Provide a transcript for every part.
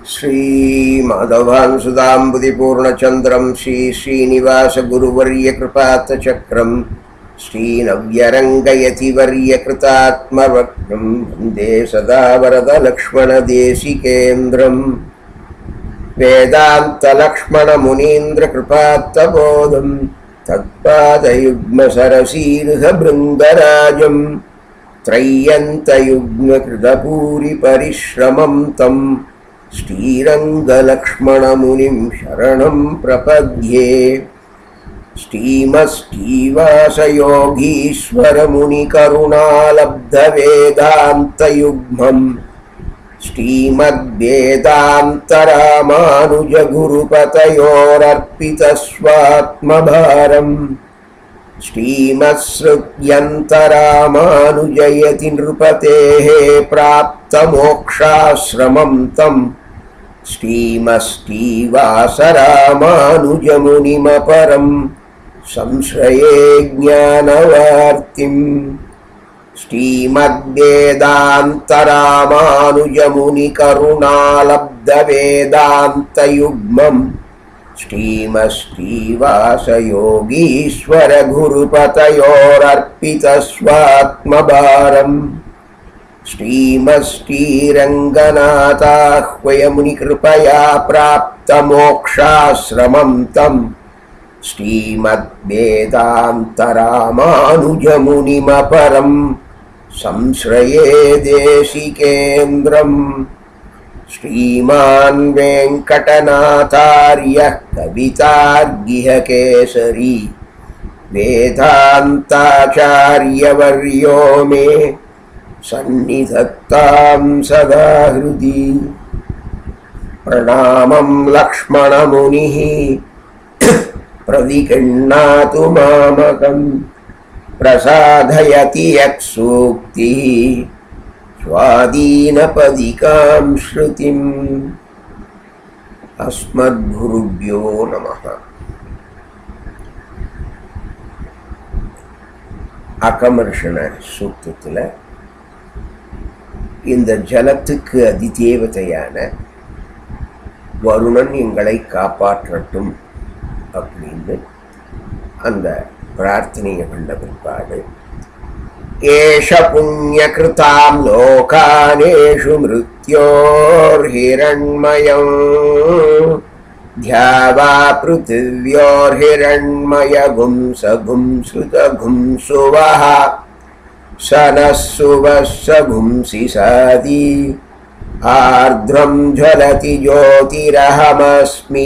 श्रीमाधवांसुदाम्बुदिपूर्णचन्द्रं श्रीश्रीनिवासगुरुवर्यकृपात्तचक्रं श्रीनव्यरङ्गयतिवर्यकृतात्मवक्त्रं वन्दे सदा वरदलक्ष्मणदेशिकेन्द्रम् वेदान्तलक्ष्मणमुनीन्द्रकृपात्तबोधं तत्पादयुग्मसरसीर्हभृङ्गराजं त्रय्यन्तयुग्मकृतभूरिपरिश्रमं तं श्रीरङ्गलक्ष्मणमुनिं शरणं प्रपद्ये श्रीमश्रीवासयोगीश्वरमुनिकरुणालब्धवेदान्तयुग्मम् श्रीमद्वेदान्तरामानुजगुरुपतयोरर्पितस्वात्मभारम् श्रीमत्सृत्यन्तरामानुजयति नृपतेः प्राप्तमोक्षाश्रमं तं श्रीमश्रीवासरामानुजमुनिमपरं संश्रये ज्ञानवार्तिम् श्रीमद्वेदान्तरामानुजमुनिकरुणालब्धवेदान्तयुग्मम् श्रीमश्रीवासयोगीश्वरगुरुपतयोरर्पितस्वात्मभारम् श्रीमश्रीरङ्गनाथाह्वयमुनिकृपया प्राप्तमोक्षाश्रमं तं श्रीमद्वेदान्तरामानुजमुनिमपरं संश्रये देशिकेन्द्रम् श्रीमान् वेङ्कटनाथार्यः कवितार्गिह केसरी वेदान्ताचार्यवर्यो मे सन्निधत्तां सदा हृदि प्रणामं लक्ष्मणमुनिः प्रविगृह्णातु मामकम् प्रसादयति यः सूक्तिः स्वाधीनपदिकां श्रुतिम् अस्मद्गुरुभ्यो நமः அகமர்ஷண சூக்தத்தில் இந்த ஜலத்துக்கு அதிதேவதையான வருணன் எங்களை காப்பாற்றட்டும் அப்படின்னு அந்த பிரார்த்தனையை கண்ட பிற்பாடு एष पुण्यकृतां लोकानेषु मृत्योर्हिरण्मयम् ध्यावा पृथिव्योर्हिरण्मयगुं सगुं श्रुतगुंसुवः स नः सुवः स गुंसि सादि आर्द्रं ज्वलति ज्योतिरहमस्मि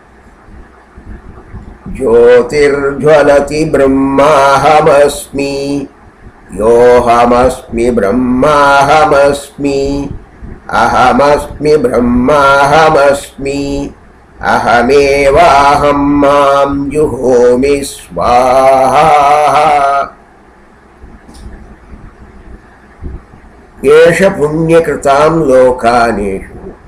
ज्योतिर्ज्वलति ब्रह्माहमस्मि योऽहमस्मि ब्रह्माहमस्मि अहमस्मि ब्रह्माहमस्मि अहमेवाहं मां जुहोमि स्वाहा ஏஷ புண்ணியகிருதாம் லோகானேஷு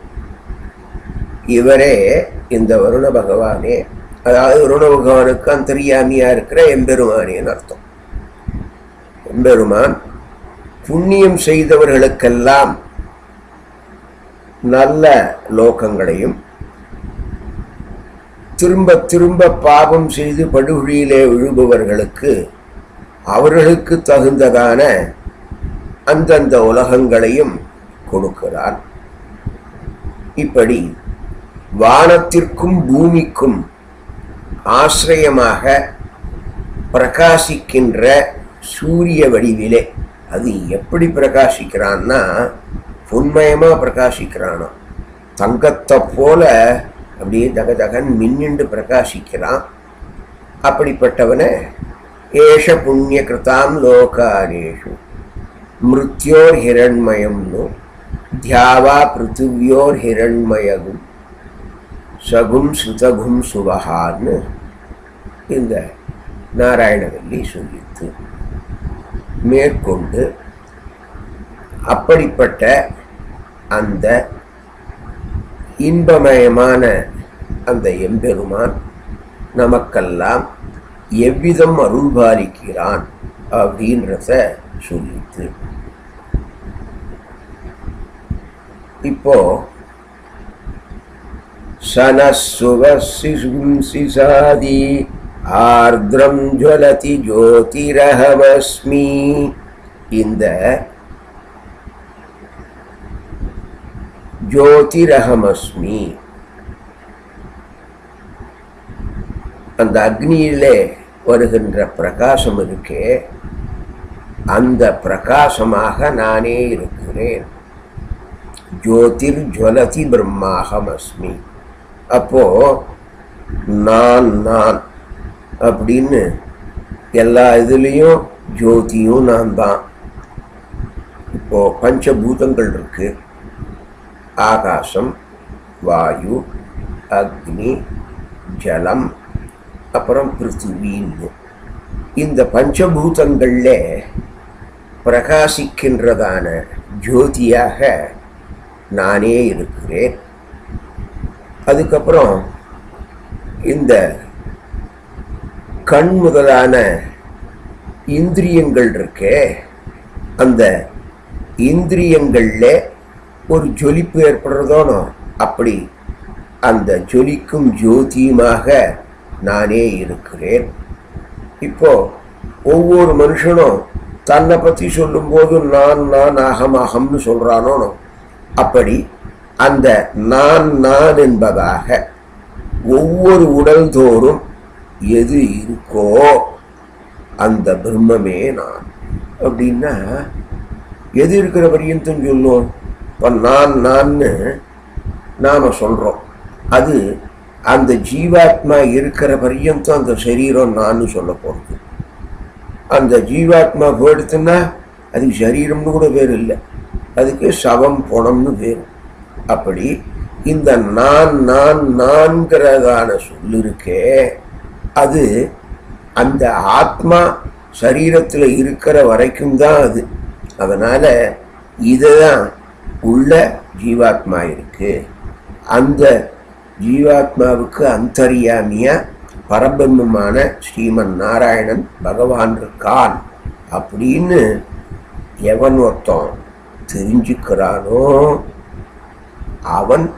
இவரே இந்த வருண பகவானே அதாவது வருண பகவானுக்கு அந்தரியாமியா இருக்கிற எம்பெருமானேன்னு அர்த்தம் எம்பெருமான் புண்ணியம் செய்தவர்களுக்கெல்லாம் நல்ல லோகங்களையும் திரும்ப திரும்ப பாபம் செய்து படுகொழியிலே விழுபவர்களுக்கு அவர்களுக்கு தகுந்ததான அந்தந்த உலகங்களையும் கொடுக்கிறார் இப்படி வானத்திற்கும் பூமிக்கும் ஆசிரியமாக பிரகாசிக்கின்ற சூரிய வடிவிலே அது எப்படி பிரகாசிக்கிறான்னா பொன்மயமா பிரகாசிக்கிறானா தங்கத்தை போல அப்படியே தகதகன் மின்னிண்டு பிரகாசிக்கிறான் அப்படிப்பட்டவனை ஏஷ புண்ணிய கிருதாம் லோகாரேஷு மிருத்யோர் ஹிரண்மயம்னு தியாவா பிருத்திவியோர் ஹிரண்மயகும் சகும் சுதகும் சுபகான்னு இந்த நாராயணவல்லி சொல்லித்து மேற்கொண்டு அப்படிப்பட்ட அந்த இன்பமயமான அந்த எம்பெருமான் நமக்கெல்லாம் எவ்விதம் அருள்பாலிக்கிறான் அப்படின்றத சொல்லித்து இப்போ சனசுவசிசாதி ஆர்திரம் ஜுவலதி ஜோதிரஹமஸ்மி இந்த ஜோதிரஹமஸ்மி அந்த அக்னியிலே வருகின்ற பிரகாசம் இருக்கே அந்த பிரகாசமாக நானே இருக்கிறேன் ஜோதிர் ஜுவலதி பிரம்மாகம் அஸ்மி அப்போ நான் நான் அப்படின்னு எல்லா இதுலேயும் ஜோதியும் நான் தான் இப்போ பஞ்சபூதங்கள் இருக்கு ஆகாசம் வாயு அக்னி ஜலம் அப்புறம் பிருத்திவின்னு இந்த பஞ்சபூதங்கள்ல பிரகாசிக்கின்றதான ஜோதியாக நானே இருக்கிறேன் அதுக்கப்புறம் இந்த கண் முதலான இந்திரியங்கள் இருக்கே அந்த இந்திரியங்கள்ல ஒரு ஜொலிப்பு ஏற்படுறதோனோ அப்படி அந்த ஜொலிக்கும் ஜோதியுமாக நானே இருக்கிறேன் இப்போ ஒவ்வொரு மனுஷனும் தன்னை பற்றி சொல்லும்போது நான் நான் அகம் அகம்னு சொல்றானோ அப்படி அந்த நான் நான் என்பதாக ஒவ்வொரு உடல் தோறும் எது இருக்கோ அந்த பிரம்மமே நான் அப்படின்னா எது இருக்கிற பரியந்தம் சொல்லும் இப்போ நான் நான்னு நாம் சொல்கிறோம் அது அந்த ஜீவாத்மா இருக்கிற பரியந்தம் அந்த சரீரம் நான் சொல்ல போகிறது அந்த ஜீவாத்மா போயிடுத்துன்னா அதுக்கு சரீரம்னு கூட பேர் இல்லை அதுக்கு சவம் பொணம்னு பேர் அப்படி இந்த நான் நான் நான்கிறதான சொல்லு இருக்கே அது அந்த ஆத்மா சரீரத்தில் இருக்கிற வரைக்கும் தான் அது அதனால் இதுதான் உள்ள ஜீவாத்மா இருக்கு அந்த ஜீவாத்மாவுக்கு அந்தரியாமியா பரபிரம்மமான ஸ்ரீமன் நாராயணன் பகவான் இருக்கான் அப்படின்னு எவன் ஒருத்தன் தெரிஞ்சுக்கிறானோ அவன்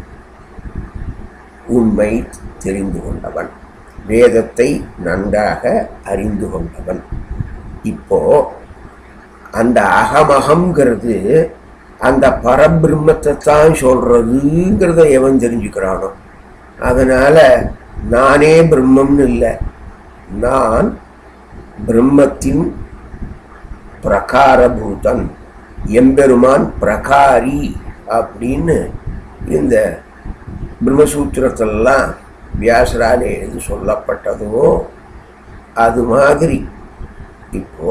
உண்மை தெரிந்து கொண்டவன் வேதத்தை நன்றாக அறிந்து கொண்டவன் இப்போ அந்த அகமகம்ங்கிறது அந்த பரபிரம்மத்தை தான் சொல்றதுங்கிறத எவன் தெரிஞ்சுக்கிறானோ அதனால நானே பிரம்மம்னு இல்லை நான் பிரம்மத்தின் பிரகாரபூதன் எம்பெருமான் பிரகாரி அப்படின்னு இந்த பிரம்மசூத்திரத்திலலாம் வியாசராலே எது சொல்லப்பட்டதோ அது மாதிரி இப்போ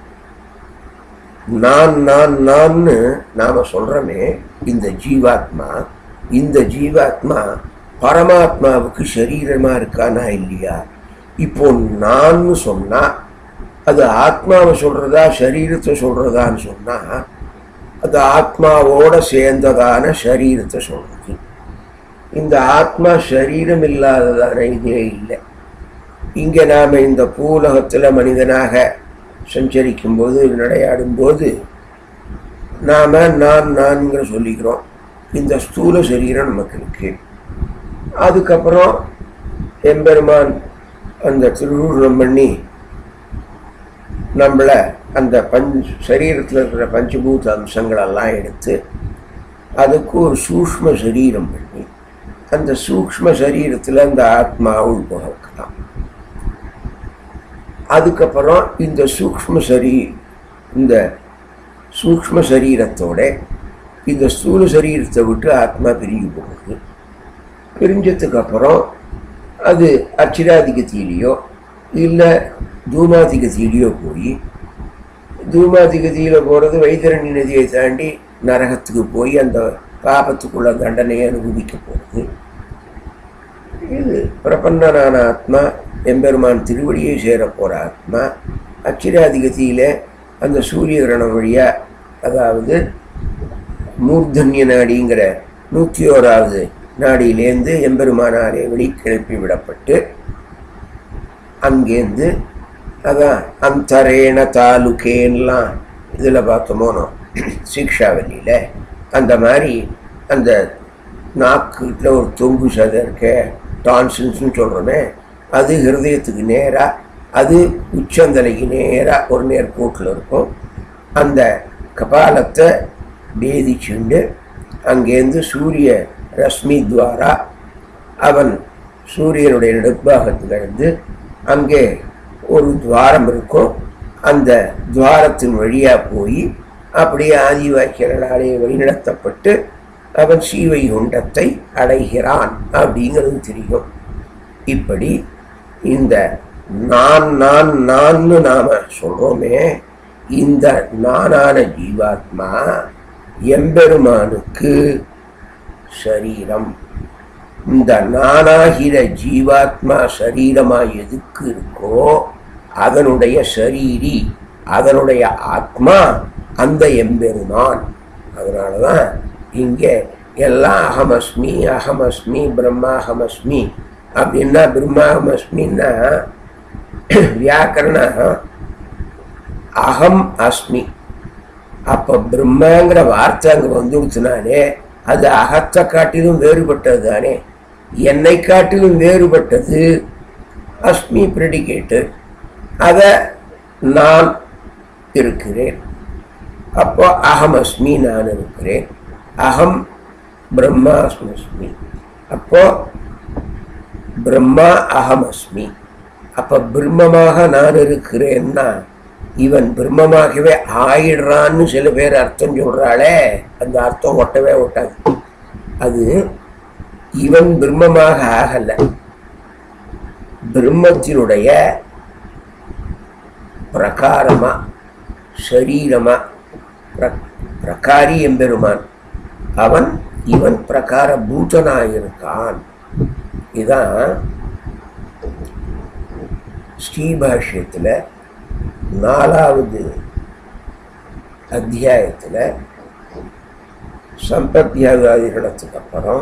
நான் நான் நான்னு நாம சொல்றோமே இந்த ஜீவாத்மா இந்த ஜீவாத்மா பரமாத்மாவுக்கு சரீரமா இருக்கானா இல்லையா இப்போ நான்னு சொன்னா அது ஆத்மாவை சொல்றதா சரீரத்தை சொல்றதான்னு சொன்னா அது ஆத்மாவோட சேர்ந்ததான சரீரத்தை சொல்றது இந்த ஆத்மா சரீரம் இல்லாததான இதே இல்லை இங்கே நாம் இந்த பூலகத்தில் மனிதனாக சஞ்சரிக்கும் போது நடையாடும் போது நாம் நான் நான்கிற சொல்லிக்கிறோம் இந்த ஸ்தூல சரீரம் நமக்கு இருக்கு அதுக்கப்புறம் எம்பெருமான் அந்த திருவுருளம் பண்ணி நம்மளை அந்த பஞ்ச் சரீரத்தில் இருக்கிற பஞ்சபூத அம்சங்களெல்லாம் எடுத்து அதுக்கு ஒரு சூக்ம சரீரம் பண்ணி அந்த சூக்ம சரீரத்தில் அந்த ஆத்மா உள்புகலாம் அதுக்கப்புறம் இந்த சூக்ம சரீ இந்த சூக்ம சரீரத்தோட இந்த ஸ்தூல சரீரத்தை விட்டு ஆத்மா பிரிஞ்சு போகுது பிரிஞ்சதுக்கு அப்புறம் அது அச்சிராதிகத்திலேயோ இல்லை தூமாதிகத்திலேயோ போய் தூமாதிகதியில் போகிறது வைத்தரணி நதியை தாண்டி நரகத்துக்கு போய் அந்த பாபத்துக்குள்ள தண்டனையை அனுபவிக்க போகுது இது பிரபன்னனான ஆத்மா எம்பெருமான் திருவடியை சேர போகிற ஆத்மா அச்சிராதிகதியில் அந்த சூரிய கிரணம் வழியாக அதாவது மூர்தன்ய நாடிங்கிற நூற்றி ஓராவது நாடியிலேருந்து எம்பெருமானாரே வெளி கிளப்பி விடப்பட்டு அங்கேருந்து அதான் அந்தரேண தாலுகேன்லாம் இதில் பார்த்தோமோனோ சிக்ஷாவல்லியில் அந்த மாதிரி அந்த நாக்குல ஒரு தொங்கு சதை இருக்க டான்சில்ஸ்னு சொல்கிறோமே அது ஹிருதயத்துக்கு நேராக அது உச்சந்தலைக்கு நேராக ஒரு நேர்கோட்டில் இருக்கும் அந்த கபாலத்தை பேதிச்சுண்டு அங்கேருந்து சூரிய ரஷ்மி துவாரா அவன் சூரியனுடைய நடுப்பாகத்திலிருந்து அங்கே ஒரு துவாரம் இருக்கும் அந்த துவாரத்தின் வழியாக போய் அப்படியே ஆதிவாக்கியர்களாலே வழிநடத்தப்பட்டு அவன் ஸ்ரீவைகுண்டத்தை அடைகிறான் அப்படிங்கிறது தெரியும் இப்படி இந்த நான் நான் நான்னு நாம சொல்றோமே இந்த நானான ஜீவாத்மா எம்பெருமானுக்கு சரீரம் இந்த நானாகிற ஜீவாத்மா சரீரமா எதுக்கு இருக்கோ அதனுடைய சரீரி அதனுடைய ஆத்மா அந்த எம்பெருமான் அதனாலதான் இங்கே எல்லாம் அகமஸ்மி அகமஸ்மி பிரம்மாஹமஸ்மி அப்படின்னா பிரம்மாஹமஸ்மின்னா வியாக்கரணம் அகம் அஸ்மி அப்ப பிரம்மங்கிற வார்த்தை அங்க வந்துடுச்சுனாலே அது அகத்தை காட்டிலும் வேறுபட்டது தானே என்னை காட்டிலும் வேறுபட்டது அஸ்மி ப்ரெடிகேட்டு அதை நான் இருக்கிறேன் அப்போ அகம் அஸ்மி நான் இருக்கிறேன் அகம் பிரம்மாஸ்மி அப்போ பிரம்மா அகம் அஸ்மி அப்ப பிரம்மமாக நான் இருக்கிறேன்னா இவன் பிரம்மமாகவே ஆயிடுறான்னு சில பேர் அர்த்தம் சொல்றாளே அந்த அர்த்தம் ஒட்டவே ஒட்டாது அது இவன் பிரம்மமாக ஆகல பிரம்மத்தினுடைய பிரகாரமா சரீரமா பிர- பிரகாரி எம்பெருமான் அவன் இவன் பிரகார பூதனாயிருக்கான் இதான் ஸ்ரீபாஷ்யத்தில் நாலாவது அத்தியாயத்தில் சம்பத்தியாகாதிகளத்துக்கு அப்புறம்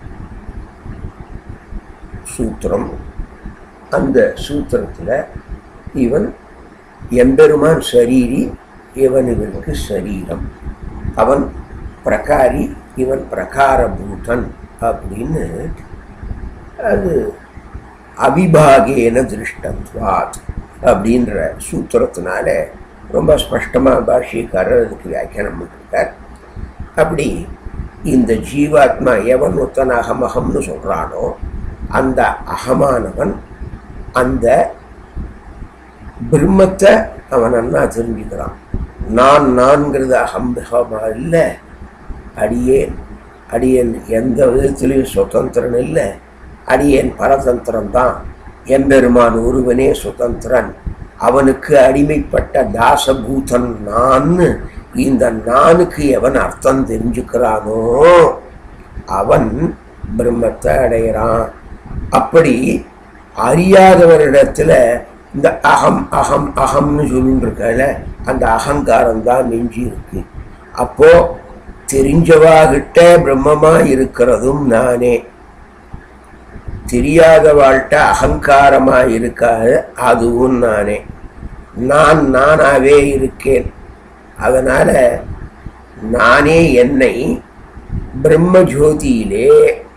சூத்திரம் அந்த சூத்திரத்தில் இவன் எம்பெருமான் சரீரி இவன் இவனுக்கு சரீரம் அவன் பிரகாரி இவன் பிரகாரபூதன் அப்படின்னு அது அவிபாகேன திருஷ்டத்வாத் அப்படின்ற சூத்திரத்தினால ரொம்ப ஸ்பஷ்டமாக பாஷ்யக்காரர் அதுக்கு வியாக்கியானம் பண்ணிருக்கார் அப்படி இந்த ஜீவாத்மா எவன் ஒருத்தன் அகமகம்னு சொல்கிறானோ அந்த அகமானவன் அந்த பிரம்மத்தை அவன் நன்னா தெரிஞ்சுக்கிறான் நான் நான்கிறது அகம்பகமா இல்லை அடியேன் அடியேன் எந்த விதத்திலையும் சுதந்திரன் இல்லை அடியேன் பரதந்திரன் தான் எம்பெருமான் ஒருவனே சுதந்திரன் அவனுக்கு அடிமைப்பட்ட தாசபூதன் நான் இந்த நானுக்கு எவன் அர்த்தம் தெரிஞ்சுக்கிறானோ அவன் பிரம்மத்தை அடைகிறான் அப்படி அறியாதவரிடத்துல இந்த அகம் அகம் அகம்னு சொல்லிட்டு இருக்கல அந்த அகங்காரம் தான் மிஞ்சி இருக்கு அப்போ தெரிஞ்சவாகிட்ட பிரம்மமா இருக்கிறதும் நானே தெரியாதவாழ்கிட்ட அகங்காரமா இருக்காது அதுவும் நானே நான் நானாவே இருக்கேன் அதனால நானே என்னை பிரம்ம ஜோதியிலே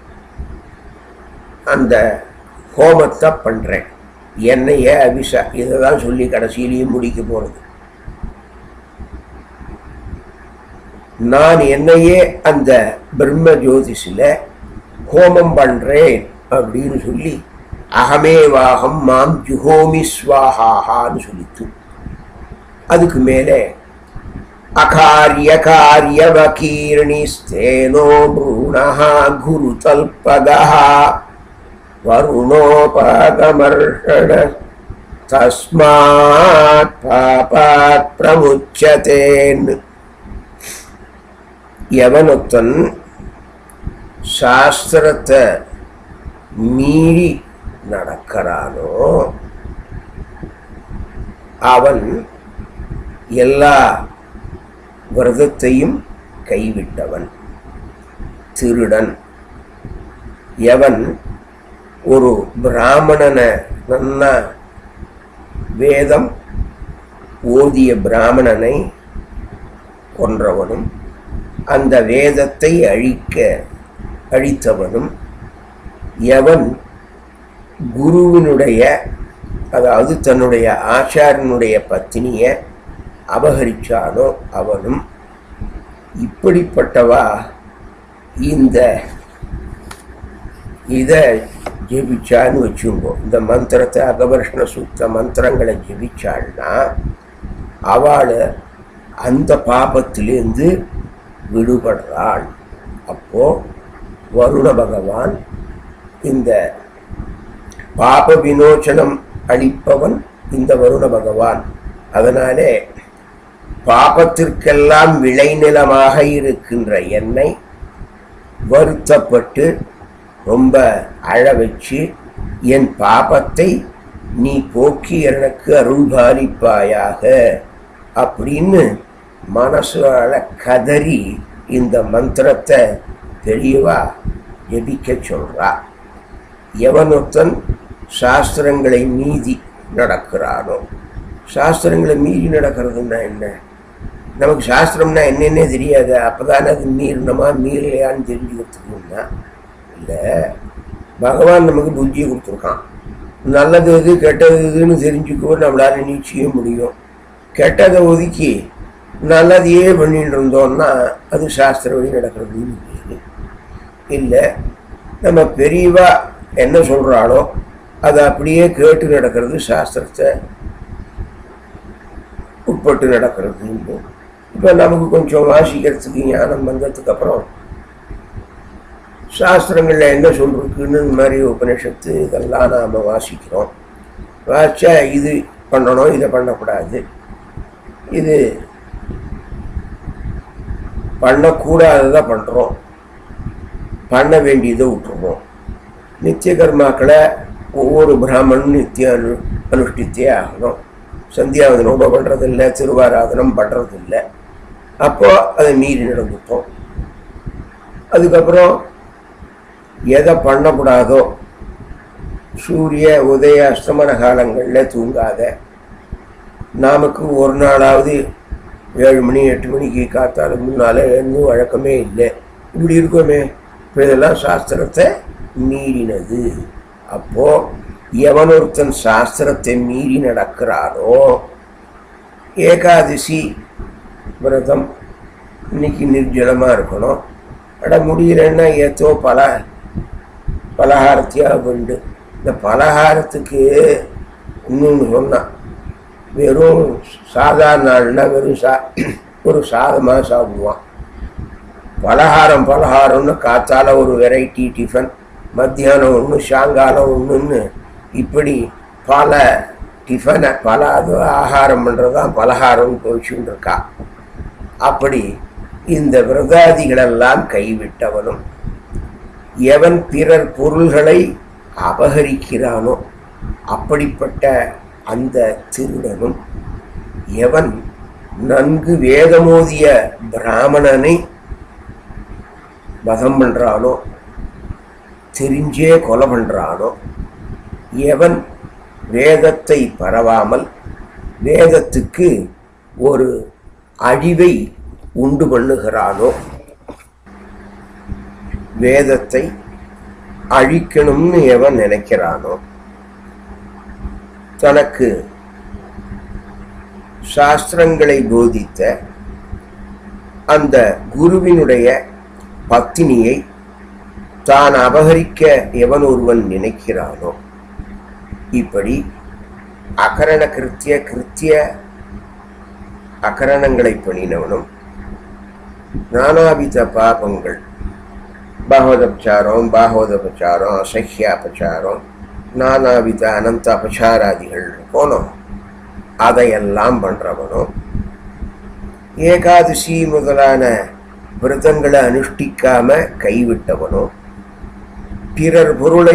அந்த ஹோமத்தை பண்றேன் என்னைய அபிஷா இதை தான் சொல்லி கடைசியிலையும் முடிக்க போறது நான் என்னையே அந்த பிரம்ம ஜோதிஷில் ஹோமம் பண்றேன் அப்படின்னு சொல்லி அகமேவாகம் மாம் ஜுஹோமி ஸ்வாஹான்னு சொல்லித்து அதுக்கு மேலே அகாரிய காரியவகீர்ணிஸ்தேனோ பூணः குருதல்பகः வருணோபாகமர்ஷண தஸ்மாத் பாபாத் பிரமுச்சதேன்னு எவனொத்தன் சாஸ்திரத்தை மீறி நடக்கிறானோ அவன் எல்லா விரதத்தையும் கைவிட்டவன் திருடன் எவன் ஒரு பிராமணனை நன்னா வேதம் ஓதிய பிராமணனை கொன்றவனும் அந்த வேதத்தை அழிக்க அழித்தவனும் எவன் குருவினுடைய அதாவது தன்னுடைய ஆச்சாரனுடைய பத்தினியை அபகரிச்சானோ அவனும் இப்படிப்பட்டவா இந்த இதை ஜெபிச்சான்னு வச்சுங்கோ இந்த மந்திரத்தை அகவர்ஷ்ண சூக்த மந்திரங்களை ஜெபிச்சாள்னா அவளை அந்த பாபத்திலேருந்து விடுபடுறாள் அப்போ வருண பகவான் இந்த பாப விமோசனம் அளிப்பவன் இந்த வருண பகவான் அதனாலே பாபத்திற்கெல்லாம் விளைநிலமாக இருக்கின்ற என்னை வருத்தப்பட்டு ரொம்ப அழ வச்சு என் பாபத்தை நீ போக்கி எனக்கு அருள்பாலிப்பாயாக அப்படின்னு மனசால கதறி இந்த மந்திரத்தை தெளிவா ஜெபிக்க சொல்றா எவனொத்தன் சாஸ்திரங்களை மீதி நடக்கிறானோ சாஸ்திரங்களை மீறி நடக்கிறதுன்னா என்ன நமக்கு சாஸ்திரம்னா என்னன்னே தெரியாது அப்போதானே அது மீறினமா மீறலையான்னு தெரிஞ்சுக்கிறதுக்குன்னா இல்லை பகவான் நமக்கு புத்தியை கொடுத்துருக்கான் நல்லது எது கெட்டது எதுன்னு தெரிஞ்சுக்கோ நம்மளால நிச்சயம் முடியும் கெட்டதை ஒதுக்கி நல்லதையே பண்ணிட்டு இருந்தோம்னா அது சாஸ்திர வழி நடக்கிறதுன்னு தெரியுது இல்லை நம்ம பெரியவா என்ன சொல்கிறாளோ அதை அப்படியே கேட்டு நடக்கிறது சாஸ்திரத்தை உட்பட்டு நடக்கிறது இப்போ நமக்கு கொஞ்சம் வாசிக்கிறதுக்கு ஞானம் வந்ததுக்கு அப்புறம் சாஸ்திரங்களில் என்ன சொல்லிருக்குன்னு இந்த மாதிரி உபனிஷத்து இதெல்லாம் நாம் வாசிக்கிறோம் வாசிச்சா இது பண்ணணும் இதை பண்ணக்கூடாது இது பண்ணக்கூடாததை பண்ணுறோம் பண்ண வேண்டியதை விட்டுருவோம் நித்திய கர்மாக்களை ஒவ்வொரு பிராமணனும் நித்திய அனு அனுஷ்டித்தே ஆகணும் சந்தியாவதனோட பண்ணுறதில்ல திருவாராதனம் பண்ணுறதில்ல அப்போ அதை மீறி நடந்துட்டோம் அதுக்கப்புறம் எதை பண்ணக்கூடாதோ சூரிய உதய அஸ்தமன காலங்களில் தூங்காத நமக்கு ஒரு நாளாவது ஏழு மணி எட்டு மணிக்கு காத்தால முன்னால் இன்னும் வழக்கமே இல்லை இப்படி இருக்கோமே இப்போ இதெல்லாம் சாஸ்திரத்தை மீறினது அப்போ எவனொருத்தன் சாஸ்திரத்தை மீறி நடக்கிறானோ ஏகாதசி விரதம் இன்னைக்கு நிர்ஜலமாக இருக்கணும் அட முடியலன்னா ஏத்தோ பல பலகாரத்தையாக உண்டு இந்த பலகாரத்துக்கு இன்னொன்று சொன்னான் வெறும் சாதாரண நாள்னா வெறும் சா ஒரு சாதமாக சாப்பிடுவான் பலகாரம் பலகாரம்னு காத்தால ஒரு வெரைட்டி டிஃபன் மத்தியானம் ஒன்று சாயங்காலம் ஒன்றுன்னு இப்படி பல டிஃபனை பல அது ஆகாரம் பண்ணுறது தான் பலகாரம்னு போச்சுன்னு இருக்கா அப்படி இந்த விரதாதிகளெல்லாம் கைவிட்டவனும் எவன் பிறர் பொருள்களை அபகரிக்கிறானோ அப்படிப்பட்ட அந்த திருடனும் எவன் நன்கு வேதமோதிய பிராமணனை வதம் பண்றானோ தெரிஞ்சே கொலை பண்றானோ எவன் வேதத்தை பரவாமல் வேதத்துக்கு ஒரு அழிவை உண்டு பண்ணுகிறானோ வேதத்தை அழிக்கணும்னு எவன் நினைக்கிறானோ தனக்கு சாஸ்திரங்களை போதித்த அந்த குருவினுடைய பத்தினியை தான் அபகரிக்க எவன் ஒருவன் நினைக்கிறானோ இப்படி அகரண கிருத்திய கிருத்திய அகரணங்களை பண்ணினவனும் நானாவித பாபங்கள் பாகவதபச்சாரம் பாகவதபச்சாரம் அசஹ்யாபச்சாரம் நானாவித அனந்த அபச்சாராதிகள் போனோம் அதையெல்லாம் பண்றவனும் ஏகாதசி முதலான விரதங்களை அனுஷ்டிக்காம கைவிட்டவனும் பிறர் பொருளை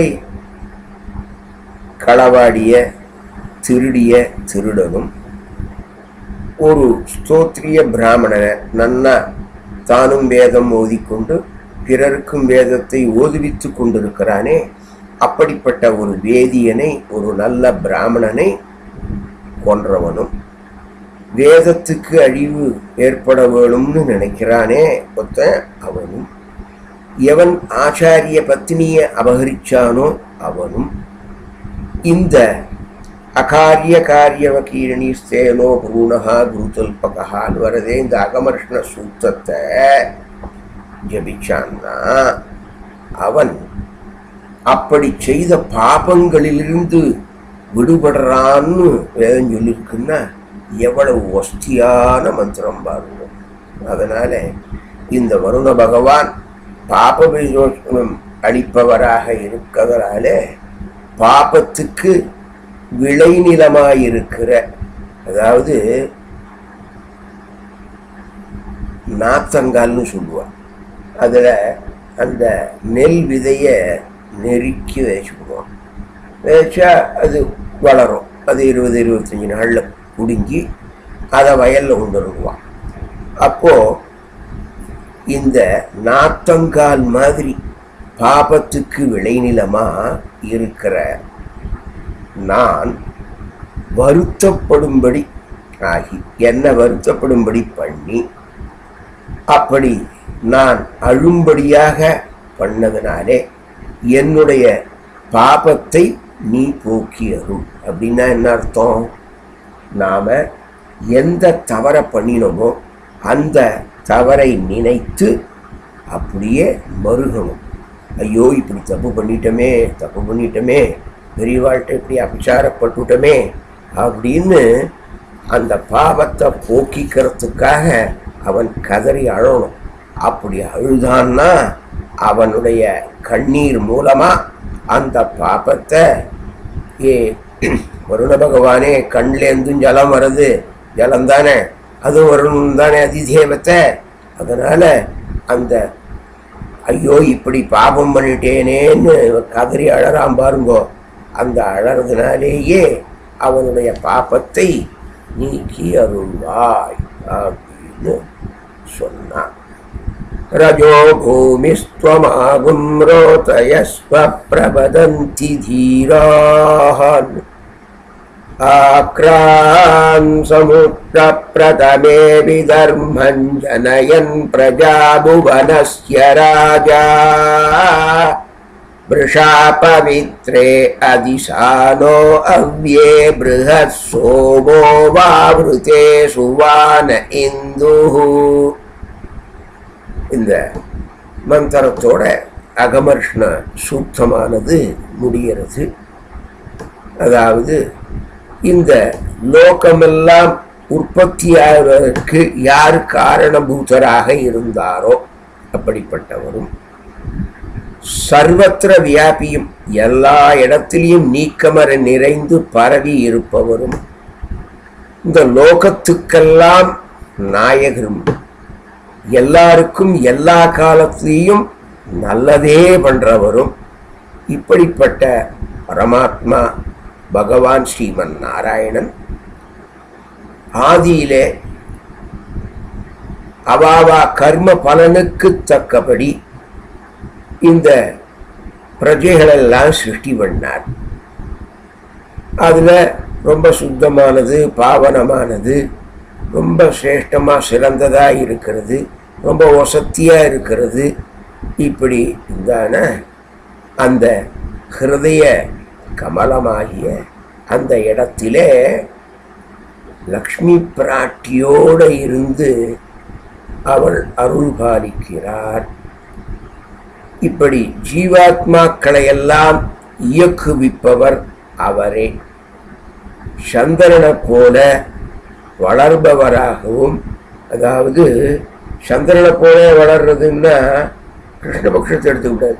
களவாடிய திருடிய திருடனும் ஒரு ஸ்தோத்திரிய பிராமணனை நன்னா தானும் வேதம் ஓதிக்கொண்டு பிறருக்கும் வேதத்தை ஓதுவித்து கொண்டிருக்கிறானே அப்படிப்பட்ட ஒரு வேதியனை ஒரு நல்ல பிராமணனை கொன்றவனும் வேதத்துக்கு அழிவு ஏற்பட வேணும்னு நினைக்கிறானே ஒருத்தன் அவனும் எவன் ஆச்சாரிய பத்னியை அபகரிச்சானோ அவனும் இந்த அகாரிய காரிய வக்கீரணி ஸ்தேனோ பூனகா குருதல்பகான்னு வரதே இந்த அகமர்ஷ்ண சூத்தத்தை ஜபிச்சான்னா அவன் அப்படி செய்த பாபங்களிலிருந்து விடுபடுறான்னு வேதம் சொல்லியிருக்குன்னா எவ்வளவு ஒஸ்தியான மந்திரம் பாருங்க அதனால இந்த வருண பகவான் பாப விமோசனம் அளிப்பவராக இருக்கிறதால பாபத்துக்கு விளைநிலமாயிருக்கிற அதாவது நாத்தங்கால்னு சொல்லுவார் அதில் அந்த நெல் விதையை நெருக்கி வச்சுக்குவோம் வச்சா அது வளரும் அது இருபது இருபத்தஞ்சி நாளில் குடிஞ்சி அதை வயலில் கொண்டு வருவான் அப்போது இந்த நாத்தங்கால் மாதிரி பாபத்துக்கு விளைநிலமாக இருக்கிற நான் வருத்தப்படும்படி ஆகி என்ன வருத்தப்படும்படி பண்ணி அப்படி நான் அழும்படியாக பண்ணதுனாலே என்னுடைய பாபத்தை நீ போக்கி அருள் அப்படின்னா என்ன அர்த்தம் நாம் எந்த தவறை பண்ணினோமோ அந்த தவறை நினைத்து அப்படியே மருகணும் ஐயோ இப்படி தப்பு பண்ணிட்டோமே தப்பு பண்ணிட்டோமே பெரியவாழ்கிட்ட இப்படி அபிச்சாரப்பட்டுட்டோமே அப்படின்னு அந்த பாவத்தை போக்கிக்கிறதுக்காக அவன் கதறி அழணும் அப்படி அழுதான்னா அவனுடைய கண்ணீர் மூலமா அந்த பாபத்தை ஏ வருண பகவானே கண்லேருந்தும் ஜலம் வருது ஜலம் தானே அதுவும் வரணும் தானே அதிதேவத்தை அதனால அந்த ஐயோ இப்படி பாபம் பண்ணிட்டேனேன்னு கதறி அழறான் பாருங்கோ அந்த அழறதுனாலேயே அவனுடைய பாபத்தை நீக்கி அருள்வாய் அப்படின்னு சொன்னான் रजो भूमिस्त्वमागुं रोतयस्व प्रवदन्ति धीराः आक्रान् समुद्रप्रथमे विधर्मं जनयन् प्रजाभुवनस्य राजा वृषापवित्रे अधिशानो अव्ये बृहत् सोमो वावृते सुवान इन्दुः இந்த மந்திரத்தோட அகமர்ஷ்ண சூக்தமானது முடிகிறது அதாவது இந்த லோகமெல்லாம் உற்பத்தியாவதற்கு யார் காரணபூதராக இருந்தாரோ அப்படிப்பட்டவரும் சர்வத்திர வியாபியும் எல்லா இடத்திலையும் நீக்கமர நிறைந்து பரவி இருப்பவரும் இந்த லோகத்துக்கெல்லாம் நாயகரும் எல்லாருக்கும் எல்லா காலத்திலையும் நல்லதே பண்றவரும் இப்படிப்பட்ட பரமாத்மா பகவான் ஸ்ரீமன் நாராயணன் ஆதியிலே அவாவா கர்ம பலனுக்கு தக்கபடி இந்த பிரஜைகளெல்லாம் சிருஷ்டி பண்ணார் அதில் ரொம்ப சுத்தமானது பாவனமானது ரொம்ப சிரேஷ்டமாக சிறந்ததாக இருக்கிறது ரொம்ப வசத்தியாக இருக்கிறது இப்படி தான அந்த ஹிருதய கமலமாகிய அந்த இடத்திலே லக்ஷ்மி பிராட்டியோடு இருந்து அவள் அருள் பாலிக்கிறார் இப்படி ஜீவாத்மாக்களை எல்லாம் இயக்குவிப்பவர் அவரே சந்திரனை போல வளர்பவராகவும் அதாவது சந்திரனை போல வளர்றதுன்னா கிருஷ்ணபக்ஷத்தை எடுத்துக்கிட்டாரு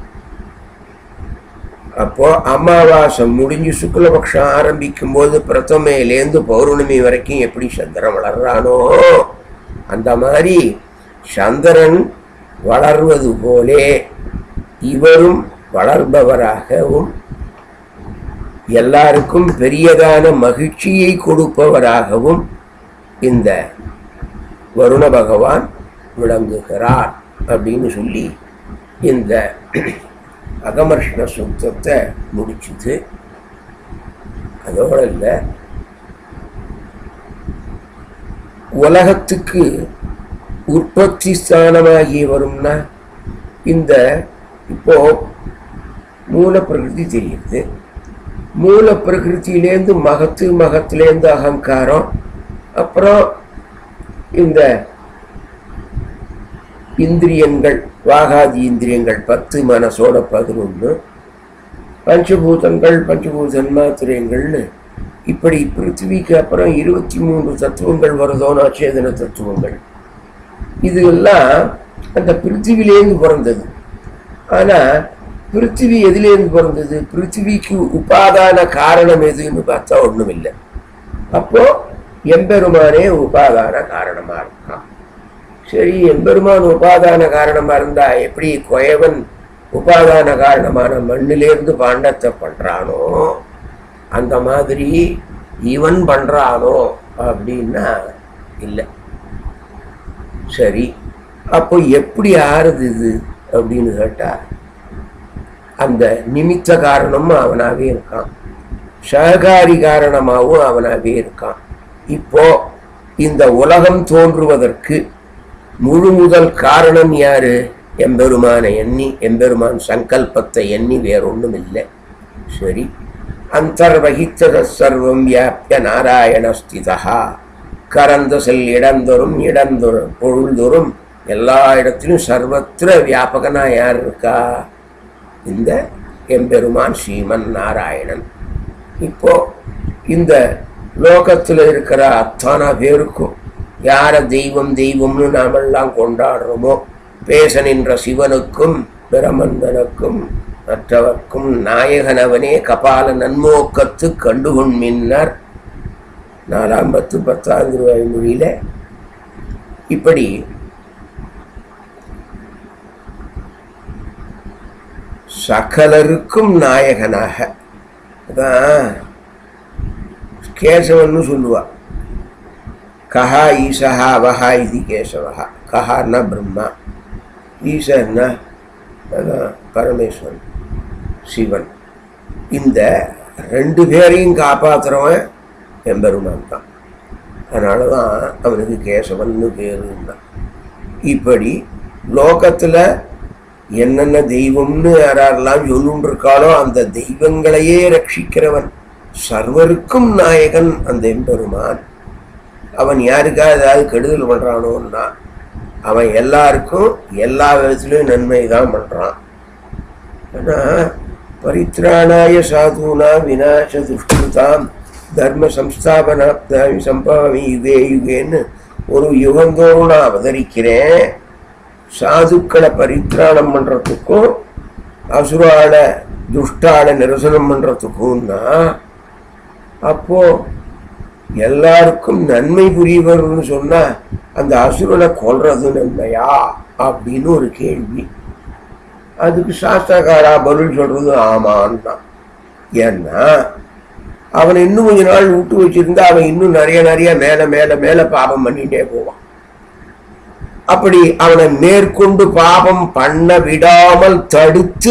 அப்போ அமாவாசை முடிஞ்சு சுக்லபக்ஷம் ஆரம்பிக்கும் போது பிரதமையிலேருந்து பௌர்ணமி வரைக்கும் எப்படி சந்திரன் வளர்றானோ அந்த மாதிரி சந்திரன் வளர்வது போலே இவரும் வளர்பவராகவும் எல்லாருக்கும் பெரியதான மகிழ்ச்சியை கொடுப்பவராகவும் இந்த வருண பகவான் விளங்குகிறார் அப்படின்னு சொல்லி இந்த அகமர்ஷ்ண சுத்தத்தை முடிச்சுது அதோட இல்லை உலகத்துக்கு உற்பத்தி ஸ்தானமாகி வரும்னா இந்த இப்போ மூல பிரகிருதி தெரியுது மூல பிரகிருத்திலேருந்து மகத்து மகத்திலேருந்து அகங்காரம் அப்புறம் இந்த இந்திரியங்கள் வாகாதி இந்திரியங்கள் பத்து மனசோட பதினொன்று பஞ்சபூதங்கள் பஞ்சபூத தன்மாத்திரங்கள்னு இப்படி பிருத்திவிக்கு அப்புறம் இருபத்தி மூன்று தத்துவங்கள் வருதோனா சேதன தத்துவங்கள் இது எல்லாம் அந்த பிருத்திவிலேருந்து பிறந்தது ஆனா பிருத்திவி எதிலேருந்து பிறந்தது பிருத்திவிக்கு உபாதான காரணம் எதுன்னு பார்த்தா ஒண்ணும் இல்லை அப்போ எம்பெருமானே உபாதான காரணமா இருக்கான் சரி எம்பெருமான் உபாதான காரணமா இருந்தா எப்படி கொயவன் உபாதான காரணமான மண்ணிலேருந்து பாண்டத்தை பண்றானோ அந்த மாதிரி இவன் பண்றானோ அப்படின்னா இல்லை சரி அப்போ எப்படி ஆறுது இது அப்படின்னு கேட்டா அந்த நிமித்த காரணமும் அவனாவே இருக்கான் சககாரி காரணமாகவும் அவனாவே இருக்கான் இப்போ இந்த உலகம் தோன்றுவதற்கு முழு முதல் காரணம் யாரு எம்பெருமானை எண்ணி எம்பெருமான் சங்கல்பத்தை எண்ணி வேறொன்றும் இல்லை சரி அந்தர்வகித்தத சர்வம் வியாபிய நாராயணஸ்திதா கரந்த செல் இடந்தொரும் இடந்தொரும் பொழுந்தொரும் எல்லா இடத்திலும் சர்வத்திர வியாபகனா யார் இருக்கா இந்த எம்பெருமான் ஸ்ரீமன் நாராயணன் இப்போ இந்த லோகத்தில் இருக்கிற அத்தனை பேருக்கும் யார தெய்வம் தெய்வம்னு நாமெல்லாம் கொண்டாடுறோமோ பேச நின்ற சிவனுக்கும் பிரமந்தனுக்கும் மற்றவர்க்கும் நாயகனவனே கபால நன்மோக்கத்து கண்டுகொண்மின்னர் நாலாம் பத்து பத்தாம் திருவாய் மொழியில இப்படி சகலருக்கும் நாயகனாக அதான் கேசவன்னு சொல்லுவா கஹா ஈசஹா அவஹா இது கேசவஹா கஹான்னா பிரம்மா ஈசன்னா அதான் பரமேஸ்வரன் சிவன் இந்த ரெண்டு பேரையும் காப்பாத்துறவன் எம்பெருமான் தான் அதனால தான் அவனுக்கு கேசவன்னு பேருந்தான் இப்படி லோகத்தில் என்னென்ன தெய்வம்னு யாரெல்லாம் சொல்லுன்னு இருக்காளோ அந்த தெய்வங்களையே ரட்சிக்கிறவன் சர்வருக்கும் நாயகன் அந்த எம்பெருமான் அவன் யாருக்கா ஏதாவது கெடுதல் பண்ணுறானோன்னா அவன் எல்லாருக்கும் எல்லா விதத்துலையும் நன்மை தான் பண்ணுறான் ஆனால் பரித்ராணாய சாதுனா விநாச துஷ்கிருதாம் தர்ம சம்ஸ்தாபனாப்தாமி சம்பவமி யுகே யுகேன்னு ஒரு யுகந்தோறும் நான் அவதரிக்கிறேன் சாதுக்களை பரித்ராணம் பண்ணுறதுக்கும் அசுரால துஷ்டால நிரசனம் பண்ணுறதுக்கும்னா அப்போ எல்லாருக்கும் நன்மை புரியவர்னு சொன்னா அந்த அசுரனை கொல்றது நன்மையா அப்படின்னு ஒரு கேள்வி அதுக்கு சாஸ்திரக்காரா பதில் சொல்றது ஆமான்னு தான் ஏன்னா அவனை இன்னும் கொஞ்ச நாள் விட்டு வச்சிருந்தா அவன் இன்னும் நிறைய நிறைய மேல மேல மேல பாபம் பண்ணிட்டே போவான் அப்படி அவனை மேற்கொண்டு பாபம் பண்ண விடாமல் தடுத்து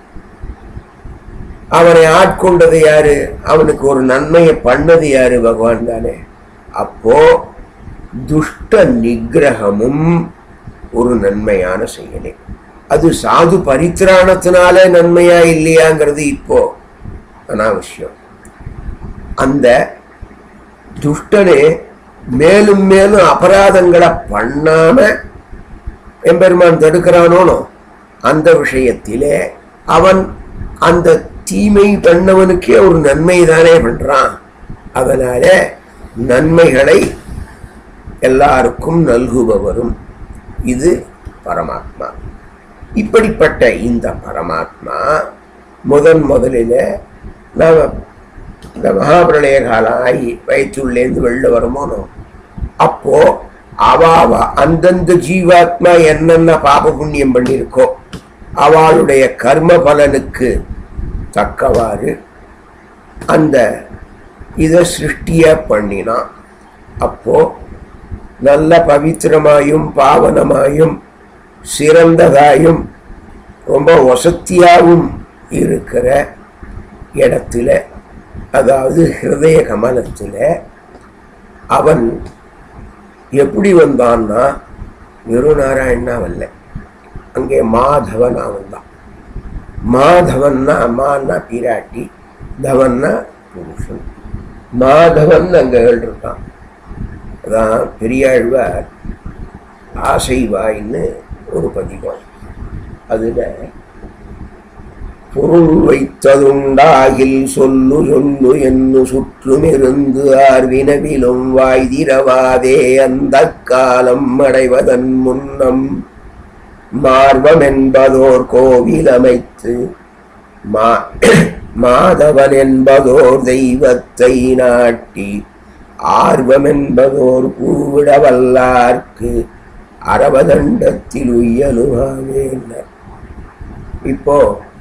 அவனை ஆட்கொண்டது யாரு அவனுக்கு ஒரு நன்மையை பண்ணது யாரு பகவான் தானே அப்போ துஷ்ட நிகிரகமும் ஒரு நன்மையான செயலே அது சாது பரித்திராணத்தினால நன்மையா இல்லையாங்கிறது இப்போ அனாவசியம் அந்த துஷ்டனே மேலும் மேலும் அபராதங்களை பண்ணாம எம்பெருமான் தடுக்கிறானோனோ அந்த விஷயத்திலே அவன் அந்த தீமை பண்ணவனுக்கே ஒரு நன்மை தானே பண்றான் அதனால நன்மைகளை எல்லாருக்கும் நல்குபவரும் இது பரமாத்மா இப்படிப்பட்ட இந்த பரமாத்மா முதன் முதலில் நாம் இந்த மகாபிரளய காலம் ஆகி வயிற்றுள்ளேருந்து வெளில வருமோனோ அப்போ அவாவ அந்தந்த ஜீவாத்மா என்னென்ன பாப புண்ணியம் பண்ணியிருக்கோ அவளுடைய கர்ம பலனுக்கு தக்கவாறு அந்த இதை சிருஷ்டிய பண்ணினான் அப்போ நல்ல பவித்திரமாயும் பாவனமாயும் சிறந்ததாயும் ரொம்ப வசத்தியாகவும் இருக்கிற இடத்துல அதாவது ஹிருதய கமலத்தில் அவன் எப்படி வந்தான்னா வெறும் நாராயணனா வரல அங்கே மாதவன் அவன் தான் மாதவன்னா அம்மான்னா பிராட்டி தவன்னா புருஷன் மாதவன் அங்கே இருக்கான் அதான் பெரியாழ்வார் ஆசை வாயின்னு ஒரு பதிகம் அதுல பொருள் வைத்ததுண்டாகில் சொல்லு சொல்லு என்று சுற்றுமிருந்து ஆர்வினவிலும் வாய்திரவாதே அந்த காலம் அடைவதன் முன்னம் மார்வம் என்பதோர் கோவில் அமைத்து மா மாதவன் என்பதோர் தெய்வத்தை நாட்டி ஆர்வம் என்பதோர் பூவிட வல்லார்க்கு அரவதண்டத்தில் உயலுமாவே இப்போ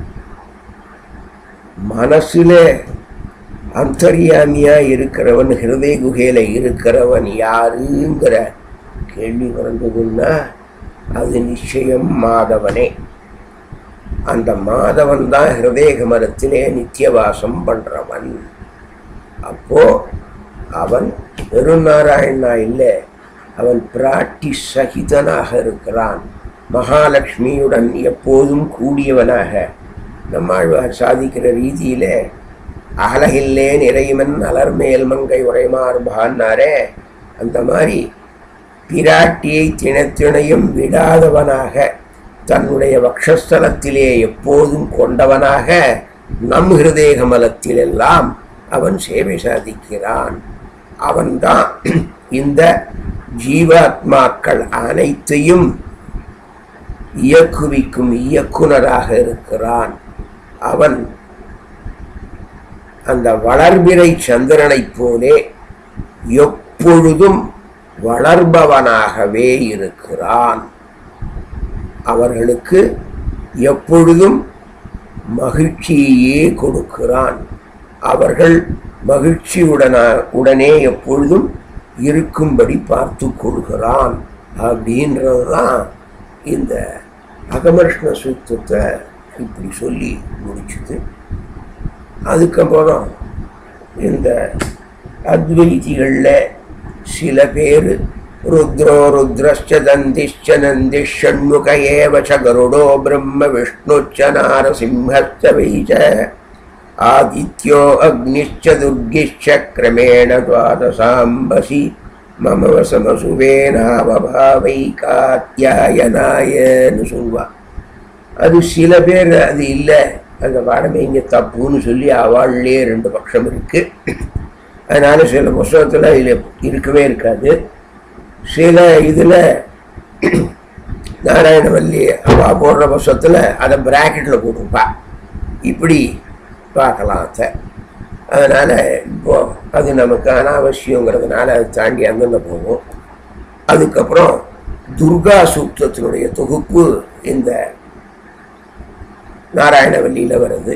மனசுல அந்தரியாமியா இருக்கிறவன் ஹிருதய குகையில இருக்கிறவன் யாருங்கிற கேள்வி வந்ததுன்னா அது நிச்சயம் மாதவனே அந்த மாதவன் தான் ஹிருதய கமலத்திலே நித்தியவாசம் பண்றவன் அப்போ அவன் பெருநாராயணா இல்லை அவன் பிராட்டி சகிதனாக இருக்கிறான் மகாலட்சுமியுடன் எப்போதும் கூடியவனாக நம்மாழ்வார் சாதிக்கிற ரீதியில அகலகில்லே நிறைமன் அலர்மேல் மங்கை உரைமாறுபான்னாரே அந்த மாதிரி பிராட்டியை தினத்தினையும் விடாதவனாக தன்னுடைய வக்ஷஸ்தலத்திலே எப்போதும் கொண்டவனாக நம் ஹிருதய கமலத்திலெல்லாம் அவன் சேவை சாதிக்கிறான் அவன்தான் இந்த ஜீவாத்மாக்கள் அனைத்தையும் இயக்குவிக்கும் இயக்குனராக இருக்கிறான் அவன் அந்த வளர்பிறை சந்திரனைப் போலே எப்பொழுதும் வளர்பவனாகவே இருக்கிறான் அவர்களுக்கு எப்பொழுதும் மகிழ்ச்சியையே கொடுக்கிறான் அவர்கள் மகிழ்ச்சியுடன உடனே எப்பொழுதும் இருக்கும்படி பார்த்து கொள்கிறான் அப்படின்றதுதான் இந்த அகமர்ஷ்ண சூத்திரத்தை இப்படி சொல்லி முடிச்சுது அதுக்கப்புறம் இந்த அத்வைதிகளில் சில பேர் ருத்ரோ ருத்ரश्च दन्तिश्च नन्दिः षण्मुख एव च गरुडो ब्रह्म विष्णुश्च नारसिंहश्च वै च आदित्यो अग्निश्च दुर्गिश्च क्रमेण द्वादशाम्बसि मम வசமசுவேனாவபாவைகாத்தியாயனாயன்னு சொல்வா அது சில பேர் அது இல்லை அந்த பாடமே இங்கே தப்புன்னு சொல்லி அவாள்லேயே ரெண்டு பட்சம் இருக்கு அதனால சில புஸ்தகத்தில் இதில் இருக்கவே இருக்காது சில இதில் நாராயணவல்லி அவா போடுற புஸ்தகத்தில் அதை பிராக்கெட்டில் போட்டிருப்பா இப்படி பார்க்கலாம் அதை அதனால் இப்போ அது நமக்கு அனாவசியங்கிறதுனால அதை தாண்டி அந்தந்த போகும் அதுக்கப்புறம் துர்கா சூக்தத்தினுடைய தொகுப்பு இந்த நாராயணவல்லியில் வருது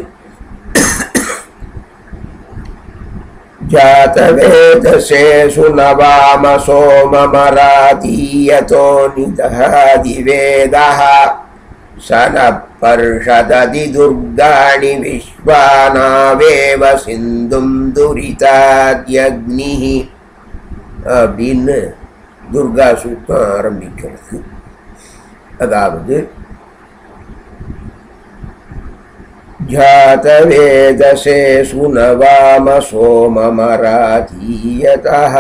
जातवेदसेषु नवाम सोममरातीयतो निदहादिवेदः स नः पर्षदति दुर्गाणि विश्वानावेव சிந்தும் துரிதாத்யக்னிः அப்படின்னு துர்கா சூக்தம் ஆரம்பிக்கிறது அதாவது जातवेदसेषु न वाम सोममराधीयतः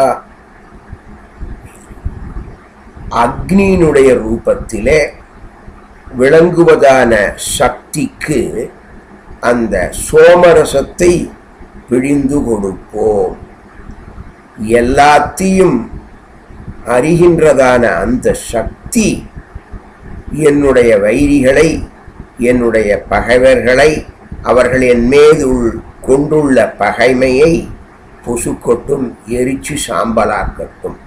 அக்னியினுடைய ரூபத்திலே விளங்குவதான சக்திக்கு அந்த சோமரசத்தை பிழிந்து கொடுப்போம் எல்லாத்தையும் அறிகின்றதான அந்த சக்தி என்னுடைய வைரிகளை என்னுடைய பகைவர்களை அவர்கள் என் மீது உள்- கொண்டுள்ள பகைமையை பொசுக்கொட்டும் எரிச்சு சாம்பலாக்கட்டும்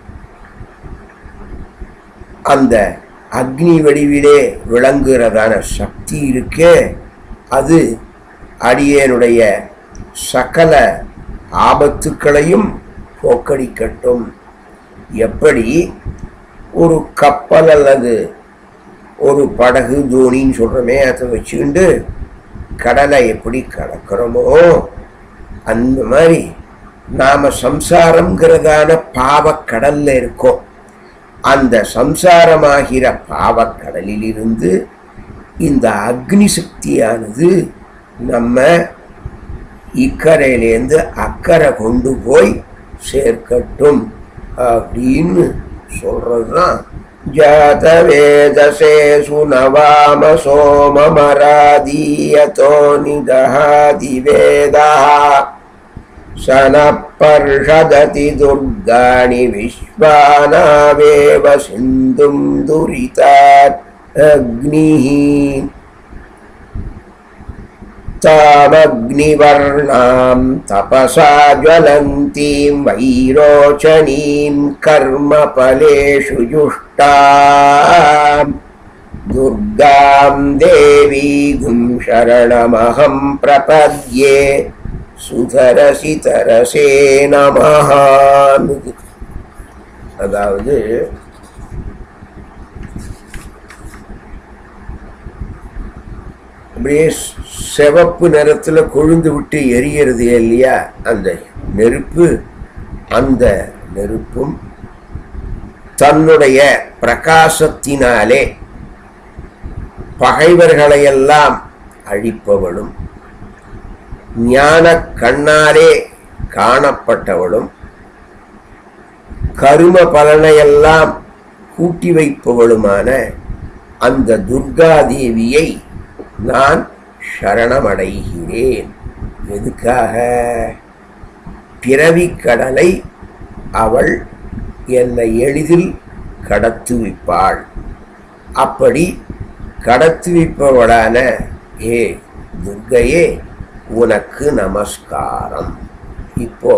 அந்த அக்னி வடிவிலே விளங்குகிறதான சக்தி இருக்கே அது அடியேனுடைய சகல ஆபத்துக்களையும் போக்கடிக்கட்டும் எப்படி ஒரு கப்பல் அல்லது ஒரு படகு தோணின்னு சொல்கிறோமே அதை வச்சுக்கிண்டு கடலை எப்படி கடக்கிறோமோ அந்த மாதிரி நாம் சம்சாரம்ங்கிறதான பாவக்கடல்ல இருக்கோம் அந்த சம்சாரமாகிற பாவக்கடலிலிருந்து இந்த அக்னி சக்தியானது நம்ம இக்கரையிலேருந்து அக்கறை கொண்டு போய் சேர்க்கட்டும் அப்படின்னு சொல்றதுதான் ஜாத வேதசே சுனவாம சோமமராதீயதோ நிதஹாதி வேதா சனப்பர்ஷததி துர்காணி விஸ்வானாவேவ சிந்தும் துரிதாத் அக்னிः तामग्निवर्णां तपसा ज्वलन्तीं वैरोचनीं कर्मफलेषु जुष्टाम् दुर्गां देवीगुं शरणमहं प्रपद्ये சுதரசி தரசே நமஹான்னு அதாவது அப்படியே சிவப்பு நிறத்துல கொழுந்து விட்டு எரியறது இல்லையா அந்த நெருப்பு அந்த நெருப்பும் தன்னுடைய பிரகாசத்தினாலே பகைவர்களையெல்லாம் அழிப்பவளும் ஞான கண்ணாலே காணப்பட்டவளும் கரும பலனையெல்லாம் கூட்டி வைப்பவளுமான அந்த துர்காதேவியை நான் சரணமடைகிறேன் எதுக்காக பிறவி கடலை அவள் என்னை எளிதில் கடத்துவிப்பாள் அப்படி கடத்துவிப்பவளான ஏ துர்கையே உனக்கு நமஸ்காரம் இப்போ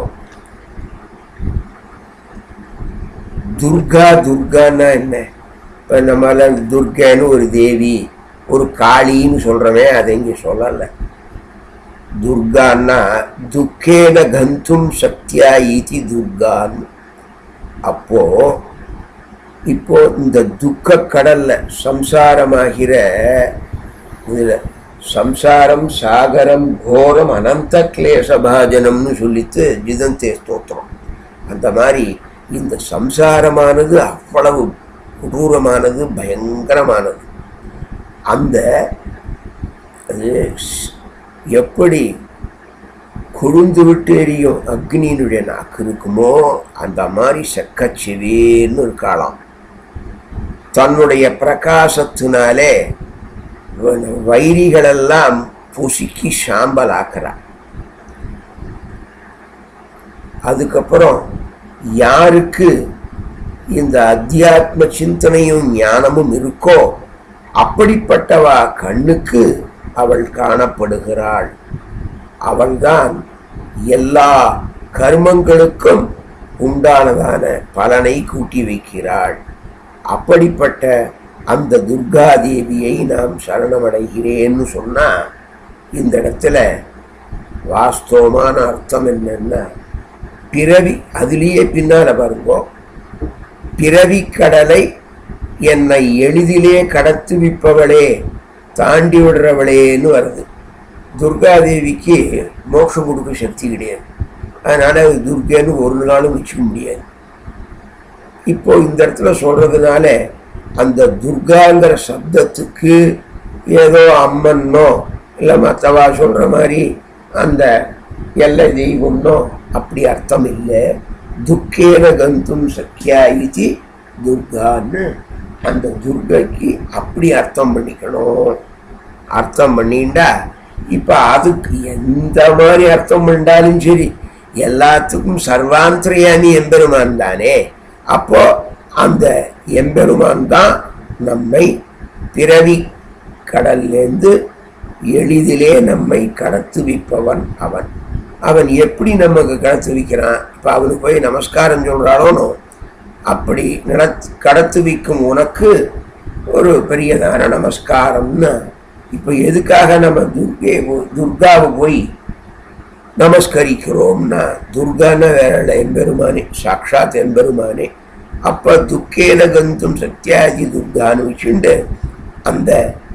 துர்கா துர்கான்னா என்ன இப்போ நம்மளால துர்கைன்னு ஒரு தேவி ஒரு காளின்னு சொல்றவே அதை இங்கே சொல்லலை துர்கான்னா துக்கேன கந்தும் சக்தியா ஈதி துர்கான்னு அப்போ இப்போ இந்த துக்க கடல்ல சம்சாரமாகிற இதுல சம்சாரம் சாகரம் கோரம் அனந்த கிளேசபாஜனம்னு சொல்லித்து ஜிதந்தே ஸ்தோத்திரம் அந்த மாதிரி இந்த சம்சாரமானது அவ்வளவு கொடூரமானது பயங்கரமானது அந்த அது ஸ்- எப்படி கொழுந்து விட்டு எரியும் அக்னியினுடைய நாக்கு இருக்குமோ அந்த மாதிரி செக்கச்சிவேன்னு இருக்காளாம் தன்னுடைய பிரகாசத்தினாலே வ- வைரிகளெல்லாம் புசுக்கி சாம்பல் ஆக்குறா அதுக்கப்புறம் யாருக்கு இந்த அத்தியாத்ம சிந்தனையும் ஞானமும் இருக்கோ அப்படிப்பட்டவா கண்ணுக்கு அவள் காணப்படுகிறாள் அவள்தான் எல்லா கர்மங்களுக்கும் உண்டானதான பலனை கூட்டி வைக்கிறாள் அப்படிப்பட்ட அந்த துர்காதேவியை நாம் சரணமடைகிறேன்னு சொன்னா இந்த இடத்துல வாஸ்தவமான அர்த்தம் என்னன்னா பிறவி அதிலேயே பின்னால பாருங்கோ பிறவி கடலை என்னை எளிதிலே கடத்துவிப்பவளே தாண்டி விடுறவளேன்னு வருது துர்காதேவிக்கு மோட்சம் கொடுக்க சக்தி கிடையாது அதனால அது துர்கைன்னு ஒரு நாளும் வச்சுக்க முடியாது இப்போ இந்த இடத்துல சொல்றதுனால அந்த துர்காங்கிற சப்தத்துக்கு ஏதோ அம்மன்னோ இல்லை மற்றவா சொல்ற மாதிரி அந்த எல்லை தெய்வம்னோ அப்படி அர்த்தம் இல்லை துக்கேன கந்தும் சக்கியா இது துர்கான்னு அந்த துர்கைக்கு அப்படி அர்த்தம் பண்ணிக்கணும் அர்த்தம் பண்ணிண்டா இப்ப அதுக்கு எந்த மாதிரி அர்த்தம் பண்ணாலும் சரி எல்லாத்துக்கும் சர்வாந்திரயாமி எம்பெருமான் தானே அப்போ அந்த எம்பெருமான் தான் நம்மை பிறவி கடல்லேருந்து எளிதிலே நம்மை கடத்துவிப்பவன் அவன் அவன் எப்படி நமக்கு கடத்து வைக்கிறான் இப்போ அவனுக்கு போய் நமஸ்காரம் சொல்கிறானோ அப்படி நடத் கடத்து வைக்கும் உனக்கு ஒரு பெரியதான நமஸ்காரம்னு இப்போ எதுக்காக நம்ம துர்கே துர்காவை போய் நமஸ்கரிக்கிறோம்னா துர்கான வேற இல்லை எம்பெருமானே சாட்சாத் எம்பெருமானே அப்ப துக்கேன கந்தும் சத்யாதி துர்கான்னு வச்சுண்டு அந்த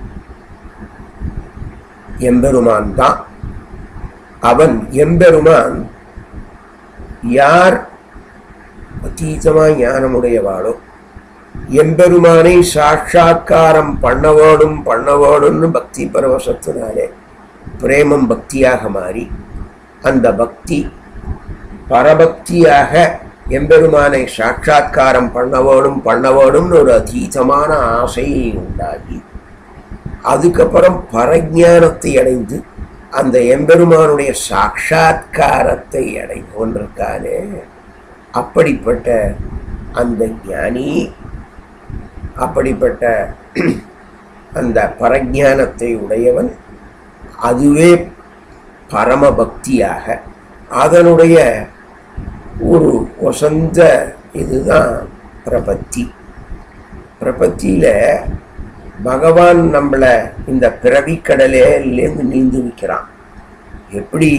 எம்பெருமான் தான் அவன் எம்பெருமான் யார் அதீதமா ஞானமுடையவாளோ எம்பெருமானை சாட்சா்காரம் பண்ண வேணும் பண்ண வேணும்னு பக்தி பரவசத்தினாலே பிரேமம் பக்தியாக மாறி அந்த பக்தி பரபக்தியாக எம்பெருமானை சாட்சா்காரம் பண்ண வேணும் பண்ண வேணும்னு ஒரு அதீதமான ஆசையை உண்டாகி அதுக்கப்புறம் பரஜானத்தை அடைந்து அந்த எம்பெருமானுடைய சாட்சா்காரத்தை அடைந்தோன்றிருக்கானே அப்படிப்பட்ட அந்த ஞானி அப்படிப்பட்ட அந்த பரஜானத்தை உடையவன் அதுவே பரமபக்தியாக அதனுடைய ஒரு வசந்த இதுதான் பிரபத்தி பிரபத்தியில் பகவான் நம்மளை இந்த பிறவி கடலேருந்து நீந்து வைக்கிறான் எப்படி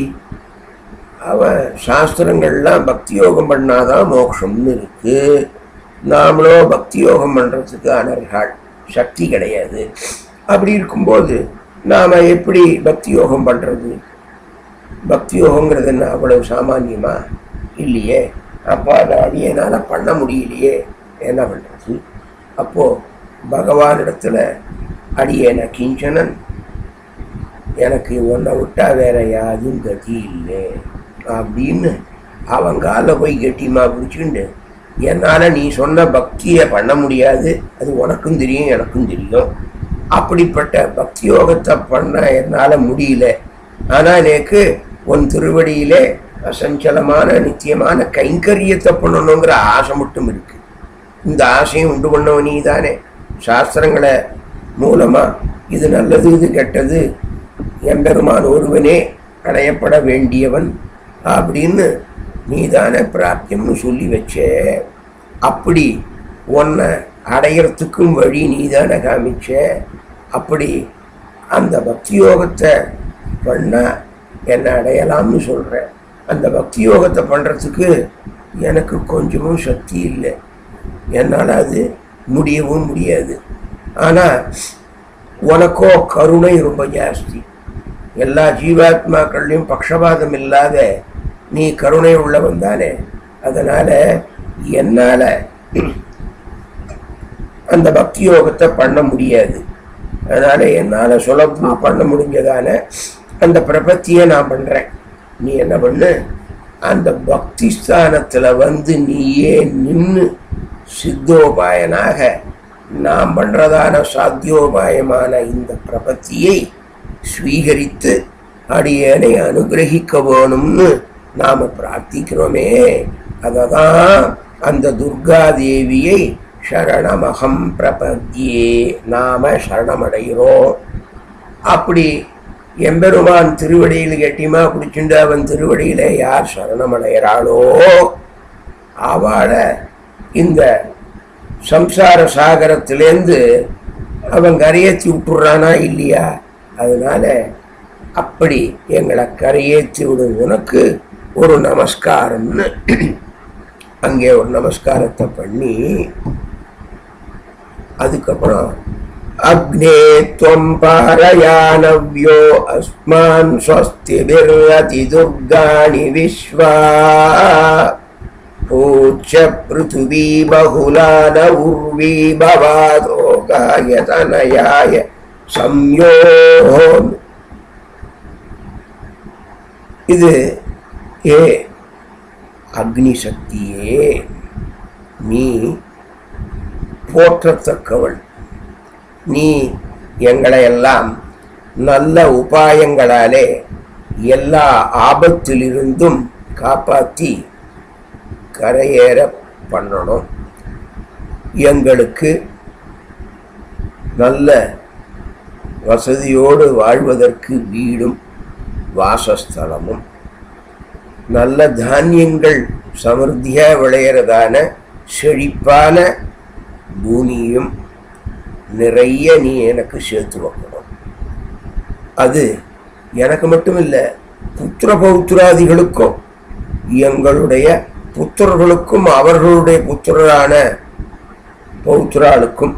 அவன் சாஸ்திரங்கள்லாம் பக்தி யோகம் பண்ணாதான் மோட்சம்னு இருக்கு நாமளோ பக்தி யோகம் பண்ணுறதுக்கு அனர்காள் சக்தி கிடையாது அப்படி இருக்கும்போது நாம் எப்படி பக்தி யோகம் பண்ணுறது பக்தி யோகங்கிறது என்ன அவ்வளவு சாமானியமா இல்லையே அப்போ அதை அடியனால் பண்ண முடியலையே என்ன பண்ணுறது அப்போது பகவானிடத்தில் அடியேன கிஞ்சனன் எனக்கு உன்னை விட்டா வேற யாரும் கதி இல்லை அப்படின்னு அவங்கால போய் கெட்டிமா பிடிச்சுண்டு என்னால் நீ சொன்ன பக்தியை பண்ண முடியாது அது உனக்கும் தெரியும் எனக்கும் தெரியும் அப்படிப்பட்ட பக்தி யோகத்தை பண்ண என்னால் முடியல ஆனால் எனக்கு உன் திருவடியிலே அசஞ்சலமான நித்தியமான கைங்கரியத்தை பண்ணணுங்கிற ஆசை மட்டும் இருக்கு இந்த ஆசையும் உண்டு பண்ணவன் நீ தானே சாஸ்திரங்களை மூலமா இது நல்லது இது கெட்டது எம்பெருமான் ஒருவனே அடையப்பட வேண்டியவன் அப்படின்னு நீதானே பிராப்தியம்னு சொல்லி வச்சே அப்படி உன்னை அடையறதுக்கும் வழி நீதானே காமிச்ச அப்படி அந்த பக்தி யோகத்தை பண்ணா என்னை அடையலாம்னு சொல்கிறேன் அந்த பக்தி யோகத்தை பண்ணுறதுக்கு எனக்கு கொஞ்சமும் சக்தி இல்லை என்னால் அது முடியவும் முடியாது ஆனால் உனக்கோ கருணை ரொம்ப ஜாஸ்தி எல்லா ஜீவாத்மாக்கள்லையும் பக்ஷபாதம் இல்லாத நீ கருணை உள்ளவன் தானே அதனால் என்னால் அந்த பக்தி யோகத்தை பண்ண முடியாது அதனால் என்னால் சுலபமாக பண்ண முடிஞ்சதான அந்த பிரபத்தியை நான் பண்ணுறேன் நீ என்ன பண்ணு அந்த பக்தி ஸ்தானத்தில் வந்து நீயே நின்று சித்தோபாயனாக நாம் பண்ணுறதான சாத்தியோபாயமான இந்த பிரபத்தியை ஸ்வீகரித்து அடியனை அனுகிரகிக்க வேணும்னு நாம் பிரார்த்திக்கிறோமே அதை தான் அந்த துர்கா தேவியை சரணமகம் பிரபத்தியே நாம சரணமடைகிறோம் அப்படி எம்பெருமான் திருவடியில் கெட்டிமா பிடிச்சுண்டு அவன் திருவடியில யார் சரணமடைகிறாளோ அவளை இந்த சம்சார சாகரத்திலேருந்து அவன் கரையேற்றி விட்டுறானா இல்லையா அதனால அப்படி எங்களை கரையேற்றி விடும் உனக்கு ஒரு நமஸ்காரம்னு அங்கே ஒரு நமஸ்காரத்தை பண்ணி அதுக்கப்புறம் அக்னே त्वं पारयानव्यो अस्मान् स्वस्तिभिर्रति दुर्गाणि विश्वा पूज्य पृथिवी बहुला न उर्वी भवादोगाय तनयाय संयो இது ஏ அக்னி சக்தியே நீ போற்றத்தக்கவள் நீ எங்களை எல்லாம் நல்ல உபாயங்களாலே எல்லா ஆபத்திலிருந்தும் காப்பாற்றி கரையேற பண்ணணும் எங்களுக்கு நல்ல வசதியோடு வாழ்வதற்கு வீடும் வாசஸ்தலமும் நல்ல தானியங்கள் சமிருத்தியாக விளையிறதான செழிப்பான பூமியும் நிறைய நீ எனக்கு சேர்த்து வைக்கணும் அது எனக்கு மட்டும் இல்லை புத்திர பௌத்திராதிகளுக்கும் எங்களுடைய புத்திரர்களுக்கும் அவர்களுடைய புத்திரரான பௌத்திராளுக்கும்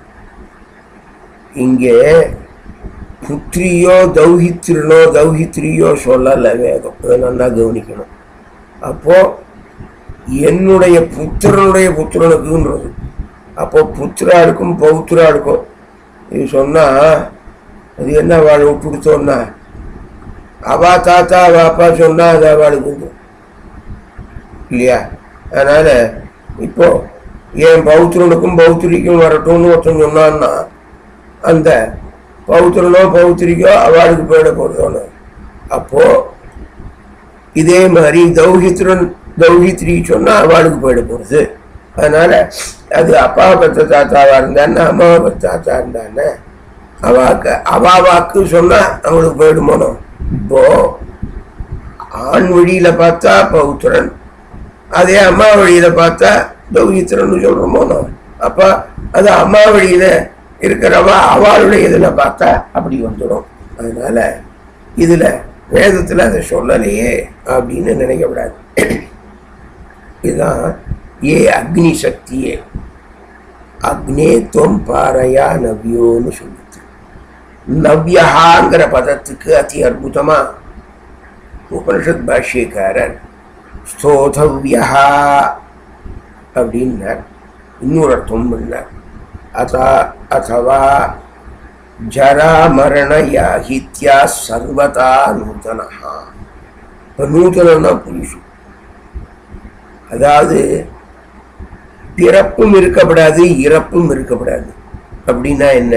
இங்கே புத்திரியோ தௌஹித்திரனோ தௌஹித்திரியோ சொல்லலை வேதம் அதை நல்லா கவனிக்கணும் அப்போ என்னுடைய புத்திரனுடைய புத்திரனுக்குன்றது அப்போ புத்திரா இருக்கும் பௌத்திரா இருக்கும் இது சொன்னா அது என்ன அவள் விட்டுடுத்தோன்னா அவா தாத்தா அவ அப்பா சொன்னா அது அவளுக்கு உண்டு. இல்லையா அதனால இப்போ என் பௌத்திரனுக்கும் பௌத்திரிக்கும் வரட்டும்னு ஒருத்தன் சொன்னான்னா அந்த பௌத்திரனோ பௌத்திரிக்கோ அவளுக்கு போயிட போறதோன்னு அப்போ இதே மாதிரி தௌஹித்ரன் தௌஹித்ரி சொன்னா அவளுக்கு போயிட போறது அதனால அது அப்பா பத்த தாத்தாவா இருந்தான்னு அம்மாவை பத்த தாத்தா இருந்தான்னு அவாக்கு அவா வாக்கு சொன்னா அவளுக்கு போயிடுமோனோ இப்போ ஆண் வழியில பார்த்தா பௌத்திரன் அதே அம்மா வழியில பார்த்தா தௌஹித்ரன் சொல்றோமோனோ அப்ப அது அம்மா வழியில இருக்கிறவா அவளுடைய இதுல பார்த்தா அப்படி வந்துடும் அதனால இதுல வேதத்துல அதை சொல்லலையே அப்படின்னு நினைக்கப்படாது இதுதான் ஏ அக்னி சக்தியே அக்னே தொம் பாறையா நவ்யோன்னு சொல்லுது நவ்யஹாங்கிற பதத்துக்கு அதி அற்புதமா உபனிஷத் பாஷ்யக்காரர் ஸ்தோதவ்யா அப்படின்னார் இன்னொரு அர்த்தம் பண்ணார் அதா அதவா ஜரா மரண யாகித்யா சர்வதா நூதனஹா இப்போ நூதனம்னா புருஷு அதாவது பிறப்பும் இருக்கப்படாது இறப்பும் இருக்கப்படாது அப்படின்னா என்ன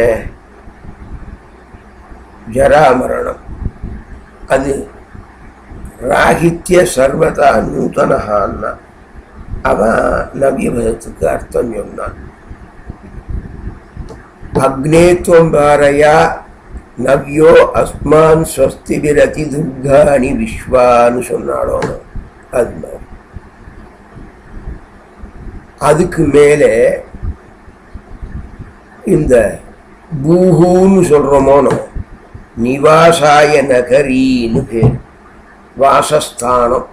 ஜரா மரணம் அது ராகித்ய சர்வதா நூதனஹான்னா அவன் நவியபதத்துக்கு அர்த்தம் சொன்னான் அக்னேத்வம் பாரயா நவ்யோ அஸ்மான் ஸ்வஸ்தி விரதி துர்காணி விஸ்வான்னு சொன்னாலோ அது மாதிரி அதுக்கு மேலே இந்த பூஹூன்னு சொல்றோமோனோ நிவாசாய நகரின்னு பேர் வாசஸ்தானம்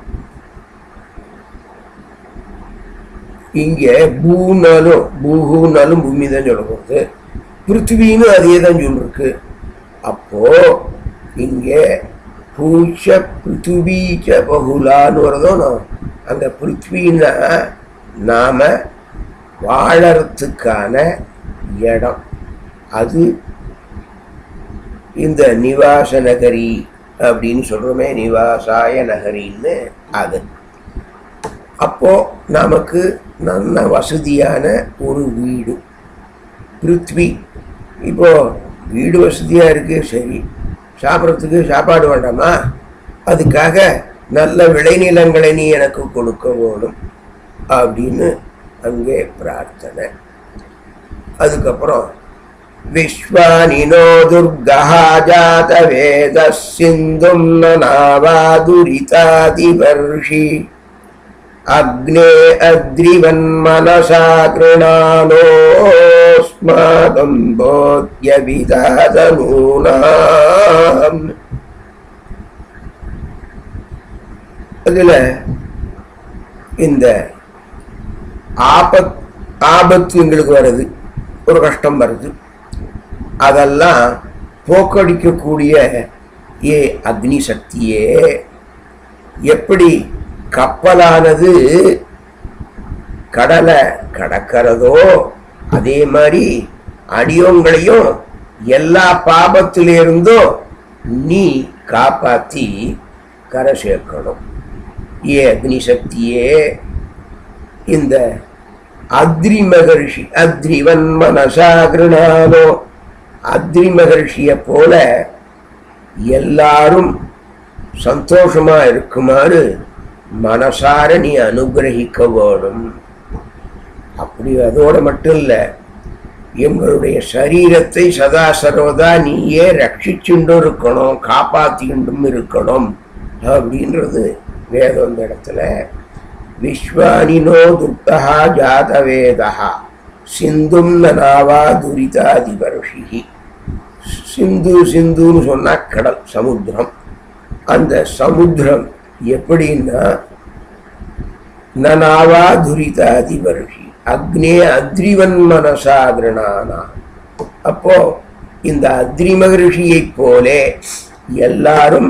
இங்கே பூனாலும் பூஹூனாலும் பூமி தான் சொல்ல போகுது பிருத்திவின்னு அதே தான் சொல்லிருக்கு அப்போ இங்கே பூச்ச பிருத்திவீச்ச பகுலான்னு வருதோ அந்த பிருத்வின்னா நாம வாழறதுக்கான இடம் அது இந்த நிவாச நகரி அப்படின்னு சொல்றோமே நிவாசாய நகரின்னு அது அப்போ நமக்கு நல்ல வசதியான ஒரு வீடு பிருத்வி இப்போ வீடு வசதியா இருக்கு சரி சாப்பிட்றதுக்கு சாப்பாடு வேண்டாமா அதுக்காக நல்ல விளைநிலங்களை நீ எனக்கு கொடுக்க வேணும் அப்படின்னு அங்கே பிரார்த்தனை அதுக்கப்புறம் விஸ்வானினோ துர்கா ஜாத வேத சிந்தும் நாவாதுரிதாதிபர்ஷி அக்னே அத்ரிவன்மனசா கிருணானோஸ்மாகம் போத்ய விதாதனூனாம் அதுல இந்த ஆபத் ஆபத்து எங்களுக்கு வருது ஒரு கஷ்டம் வருது அதெல்லாம் போக்கடிக்கக்கூடிய ஏ அக்னி சக்தியே எப்படி கப்பலானது கடலை கடக்கிறதோ அதே மாதிரி அடியோங்களையும் எல்லா பாபத்திலிருந்தும் நீ காப்பாத்தி கரை சேர்க்கணும் ஏ அக்னி சக்தியே இந்த அத்ரி மகர்ஷி அத்ரிவன் மனசா கிருணாலோ அத்ரி மகர்ஷிய போல எல்லாரும் சந்தோஷமா இருக்குமாறு மனசார நீ அனுகிரகிக்க வேணும் அப்படி அதோட மட்டும் இல்ல எங்களுடைய சரீரத்தை சதா சர்வதா நீயே ரட்சிச்சுண்டும் இருக்கணும் காப்பாத்திக்கிண்டும் இருக்கணும் அப்படின்றது வேதம் இந்த இடத்துல விஸ்வானினோ துர்த்தா ஜாதவேதா சிந்தும் நாவா துரிதாதிபர்ஷி சிந்து சிந்துன்னு சொன்னா கடல் சமுத்திரம் அந்த சமுத்திரம் எப்படின்னா நனாவா துரிதாதிபர்ஷி அக்னே அத்ரிவன் மனசாகிரணானா அப்போ இந்த அத்ரி மகரிஷியைப் போலே எல்லாரும்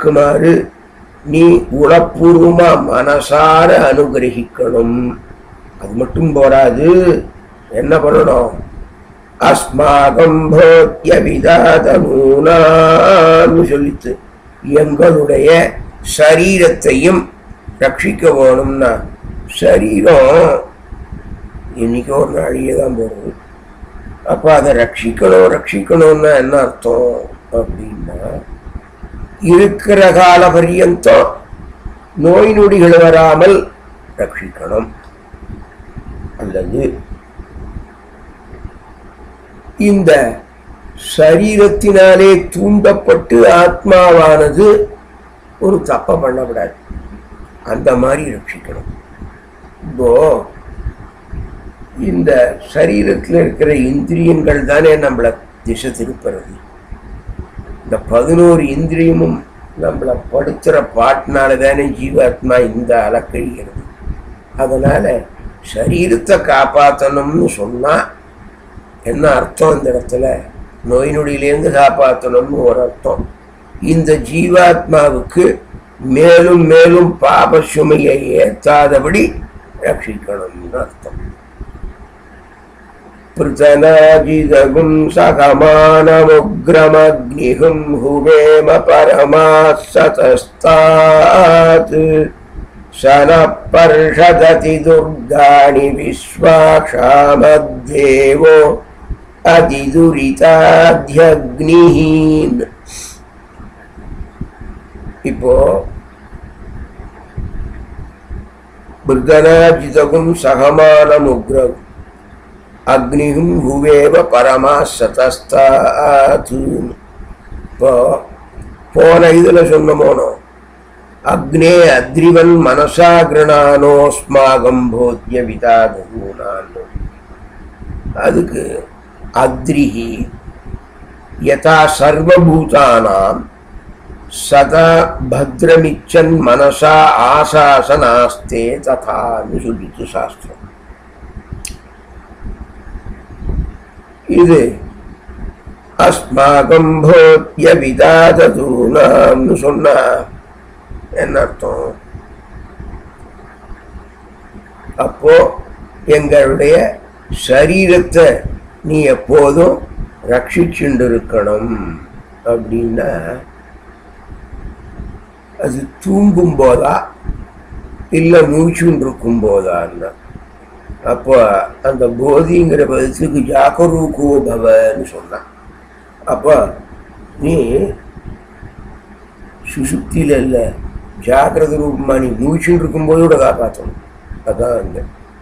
இன்புற்றிருக்குமாறு நீ உளப்பூர்வமா மனசார அனுகிரகிக்கணும் அது மட்டும் போராது என்ன பண்ணணும் அஸ்மாகம் போக்கிய விதாதமூனான்னு சொல்லித்து எங்களுடைய சரீரத்தையும் ரட்சிக்க வேணும்னா சரீரம் இன்னைக்கு ஒரு நாளையே தான் போடுது அப்போ அதை ரட்சிக்கணும் ரட்சிக்கணும்னா என்ன அர்த்தம் அப்படின்னா இருக்கிற கால பரியந்தம் நோய் நொடிகள் வராமல் ரட்சிக்கணும் அல்லது இந்த சரீரத்தினாலே தூண்டப்பட்டு ஆத்மாவானது ஒரு தப்ப பண்ணக்கூடாது அந்த மாதிரி ரட்சிக்கணும் இப்போ இந்த சரீரத்தில் இருக்கிற இந்திரியங்கள் தானே நம்மளை திசை திருப்புறது இந்த பதினோரு இந்திரியமும் நம்மளை படுத்துற பாட்டினால தானே ஜீவாத்மா இந்த அலக்கழிகிறது அதனால சரீரத்தை காப்பாற்றணும்னு சொன்னா என்ன அர்த்தம் இந்த இடத்துல நோய் நொடியிலேருந்து காப்பாற்றணும்னு ஒரு அர்த்தம் இந்த ஜீவாத்மாவுக்கு மேலும் மேலும் பாப சுமையை ஏற்றாதபடி ரட்சிக்கணும்னு அர்த்தம் पृतनाजिदगुं सखमानमुग्रमग्निहुं हुवेम परमासतस्तात् स नः पर्षदति दुर्गाणि विश्वाक्षामद्देवो அதிதுரிதாத்யக்னிஹ இப்போ பிருதனாஜிதகும் சகமானம் உக்ரம் அக்னிகும் ஹுவேவ பரமா சதஸ்தாத்து இப்போ போன இதுல சொன்னமோனோ அக்னே அத்ரிவன் மனசா கிருணானோஸ்மாகம் போத்திய விதாதூனான் அதுக்கு அத்ரிஹி யதா சர்வபூதானாம் சதா பத்ரமிச்சன் மனசா ஆசாசனாஸ்தே ததான்னு சொல்லிட்டு சாஸ்திரம் இது அஸ்மாகம் போத்திய விதாதூனாம்னு சொன்னா என்ன அர்த்தம் அப்போ எங்களுடைய சரீரத்தை நீ எப்போதும் ரட்சிச்சுண்டு இருக்கணும் அப்படின்னா அது தூங்கும் போதா இல்லை மூச்சுண்டு இருக்கும் போதான்னா அப்போ அந்த போதிங்கிற பதத்துக்கு ஜாகரூகோ பவன்னு சொன்னான் அப்போ நீ சுசுப்தியில் இல்லை ஜாக்கிரத ரூபமா நீ மூச்சுன்னு இருக்கும்போது கூட காப்பாற்றணும் அதான் அங்க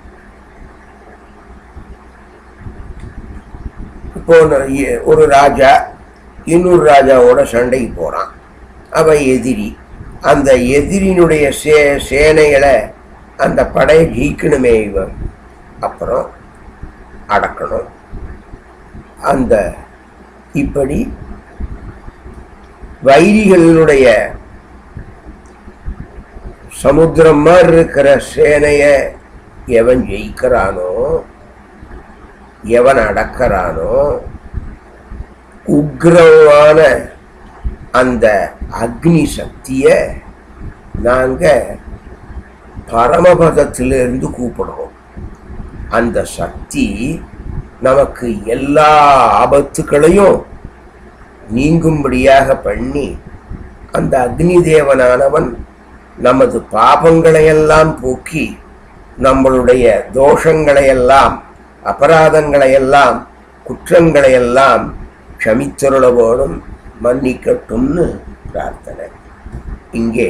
இப்போ நான் எ- ஒரு ராஜா இன்னொரு ராஜாவோட சண்டைக்கு போறான் அவன் எதிரி அந்த எதிரியினுடைய சே சேனைகளை அந்த படையை ஜெயிக்கணுமே இவன் அப்புறம் அடக்கணும் அந்த இப்படி வைரிகளுடைய சமுத்திரம் மாதிரி இருக்கிற சேனைய எவன் ஜெயிக்கிறானோ எவன் அடக்கிறானோ உக்ரமான அந்த அக்னி சக்திய நாங்க பரமபதத்திலிருந்து கூப்பிடுறோம் அந்த சக்தி நமக்கு எல்லா ஆபத்துக்களையும் நீங்கும்படியாக பண்ணி அந்த அக்னி தேவனானவன் நமது பாபங்களையெல்லாம் போக்கி நம்மளுடைய தோஷங்களையெல்லாம் அபராதங்களையெல்லாம் குற்றங்களையெல்லாம் க்ஷமித்தருள வேணும் மன்னிக்கட்டும்னு பிரார்த்தனை இங்கே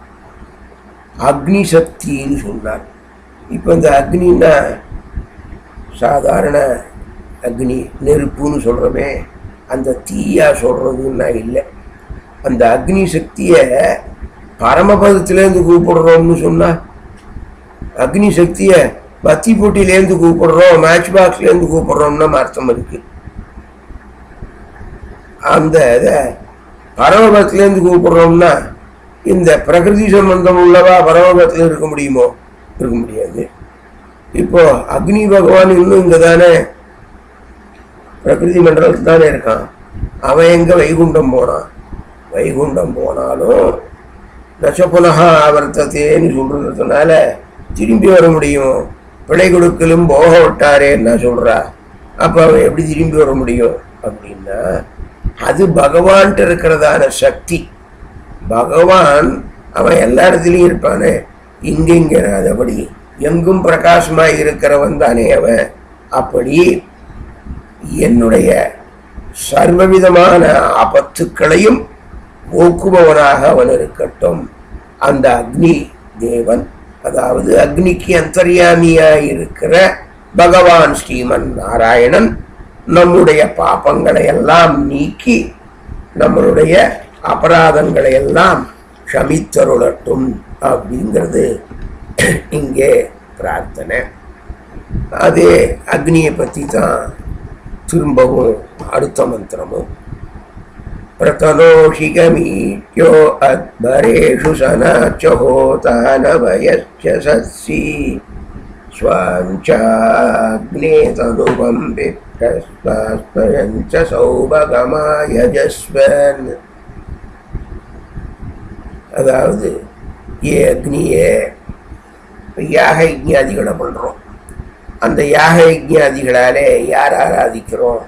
அக்னி சக்தின்னு சொன்னார் இப்போ இந்த அக்னின்னா சாதாரண அக்னி நெருப்புன்னு சொல்கிறோமே அந்த தீயா சொல்கிறதுன்னா இல்லை அந்த அக்னி சக்தியை பரமபதத்திலேருந்து கூப்பிடுறோம்னு சொன்னா அக்னி சக்தியை பத்தி போட்டியிலேருந்து கூப்பிடுறோம் மேட்ச் பாக்ஸ்லேருந்து கூப்பிடுறோம்னா அர்த்தம் இருக்கு அந்த இதை பரமபதத்திலேருந்து கூப்பிடுறோம்னா இந்த பிரகிருதி சம்பந்தம் உள்ளவா பரமபதத்தில் இருக்க முடியுமோ இருக்க முடியாது இப்போ அக்னி பகவான் இன்னும் இங்கே தானே பிரகிருதி மண்டலத்தில் தானே இருக்கான் அவன் எங்க வைகுண்டம் போனான் வைகுண்டம் போனாலும் நச்ச புனகா ஆவர்த்தத்தேன்னு சொல்றதுனால திரும்பி வர முடியும் பிழை கொடுக்கலும் போக விட்டாரே என்ன சொல்றா அப்ப அவன் எப்படி திரும்பி வர முடியும் அப்படின்னா அது பகவான்கிட்ட இருக்கிறதான சக்தி பகவான் அவன் எல்லா இடத்துலையும் இருப்பானே இங்கெங்கிறாதபடி எங்கும் பிரகாசமாய் இருக்கிறவன் தானே அவன் அப்படி என்னுடைய சர்வவிதமான ஆபத்துக்களையும் போக்குபவனாக அவன் இருக்கட்டும் அந்த அக்னி தேவன் அதாவது அக்னிக்கு அந்தர்யாமியாய் இருக்கிற பகவான் ஸ்ரீமன் நாராயணன் நம்முடைய பாபங்களை எல்லாம் நீக்கி நம்மளுடைய அபராதங்களை எல்லாம் க்ஷமித்தருளட்டும் அப்படிங்கிறது இங்கே பிரார்த்தனை அதே அக்னியை பற்றி தான் திரும்பவும் அடுத்த மந்திரமும் प्रतनोषिकमीट्यो अद्भरेषु सनाच होतानभयश्च सत्सि स्वाञ्चाग्ने तनुवं विप्रस्वास्मयञ्च सौभगमायजस्वन् அதாவது ஏ அக்னியே யாக யஜ்ஞாதிகளை பண்ணுறோம் அந்த யாக யஜ்ஞாதிகளாலே யார் ஆராதிக்கிறோம்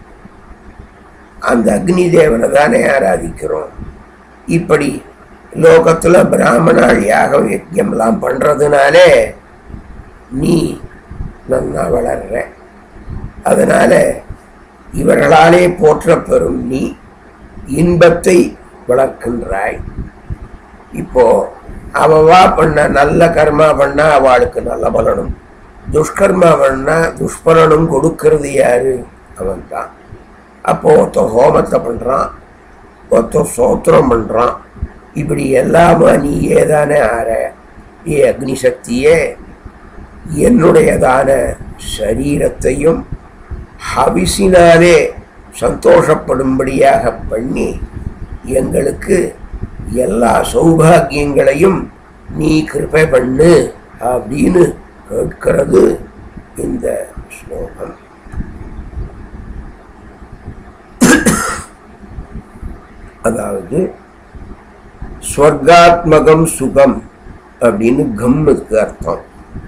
அந்த அக்னி தேவனை தானே ஆராதிக்கிறோம் இப்படி லோகத்துல பிராமணாள் யாக யஜ்யம்லாம் பண்றதுனாலே நீ நன்னா வளர்ற அதனால இவர்களாலே போற்றப்பெறும் நீ இன்பத்தை வளர்க்கின்றாய் இப்போ அவவா பண்ண நல்ல கர்மா பண்ணா அவளுக்கு நல்ல பலனும் துஷ்கர்மா பண்ணா துஷ்பலனும் கொடுக்கறது யாரு அவன் தான் அப்போ ஒருத்தன் ஹோமத்தை பண்ணுறான் ஒருத்தன் சோத்திரம் பண்ணுறான் இப்படி எல்லாமா நீ ஏதானே ஆற ஏ அக்னி சக்தியே என்னுடையதான சரீரத்தையும் ஹவிசினாலே சந்தோஷப்படும்படியாக பண்ணி எங்களுக்கு எல்லா சௌபாகியங்களையும் நீ கிருபை பண்ணு அப்படின்னு கேட்கிறது இந்த ஸ்லோகம் அதாவது ஸ்வர்காத்மகம் சுகம் அப்படின்னு கம்முக்கு அர்த்தம்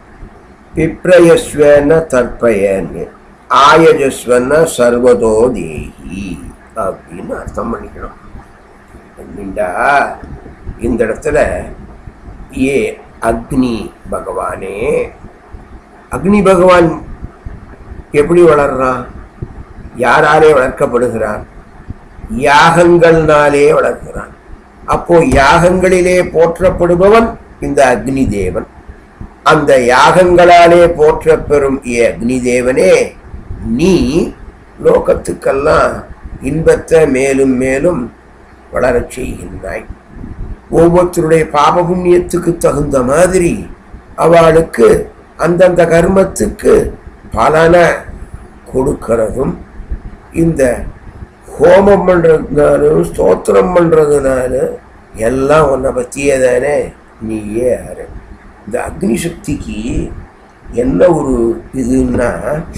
பிப்ரயஸ்வன தற்பயன்னு ஆயஜஸ்வன சர்வதோ தேஹி அப்படின்னு அர்த்தம் பண்ணிக்கணும் அப்படின்டா இந்த இடத்துல ஏ அக்னி பகவானே அக்னி பகவான் எப்படி வளர்றான் யாராலே வளர்க்கப்படுகிறான் யாகங்கள்னாலே வளர்க்கிறான் அப்போ யாகங்களிலே போற்றப்படுபவன் இந்த அக்னி தேவன் அந்த யாகங்களாலே போற்றப்பெறும் ஏ அக்னி தேவனே நீ லோகத்துக்கெல்லாம் இன்பத்தை மேலும் மேலும் வளரச் செய்கின்றாய் ஒவ்வொருத்தருடைய பாப புண்ணியத்துக்கு தகுந்த மாதிரி அவளுக்கு அந்தந்த கர்மத்துக்கு பலனை கொடுக்கிறதும் இந்த ஹோமம் பண்ணுறதுனாலும் ஸ்தோத்திரம் பண்ணுறதுனால எல்லாம் உன்னை பற்றியே தானே நீயே யாரு இந்த அக்னி சக்திக்கு என்ன ஒரு இதுன்னா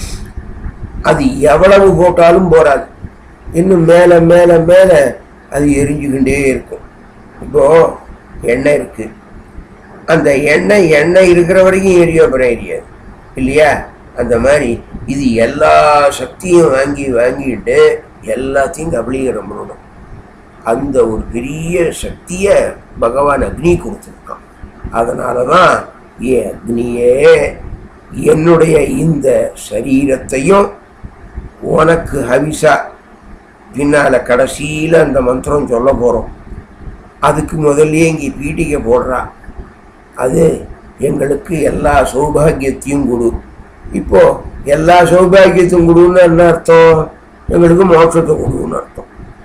அது எவ்வளவு போட்டாலும் போராது இன்னும் மேலே மேலே மேலே அது எரிஞ்சுக்கிட்டே இருக்கும் இப்போ எண்ணெய் இருக்கு அந்த எண்ணெய் எண்ணெய் இருக்கிற வரைக்கும் எரிய அப்புறம் எரியாது இல்லையா அந்த மாதிரி இது எல்லா சக்தியும் வாங்கி வாங்கிட்டு எல்லாத்தையும் கபலீகரம் பண்ணணும் அந்த ஒரு பெரிய சக்தியை பகவான் அக்னி கொடுத்துருக்கான் அதனால தான் ஏ அக்னியே என்னுடைய இந்த சரீரத்தையும் உனக்கு ஹவிசா பின்னால கடைசியில் அந்த மந்திரம் சொல்ல போகிறோம் அதுக்கு முதல்லயே இங்கே பீட்டிகை போடுறா அது எங்களுக்கு எல்லா சௌபாகியத்தையும் கொடு இப்போ எல்லா சௌபாகியத்தையும் கொடுன்னு என்ன அர்த்தம் எங்களுக்கு மோட்சத்தை கொடுன்னு அர்த்தம்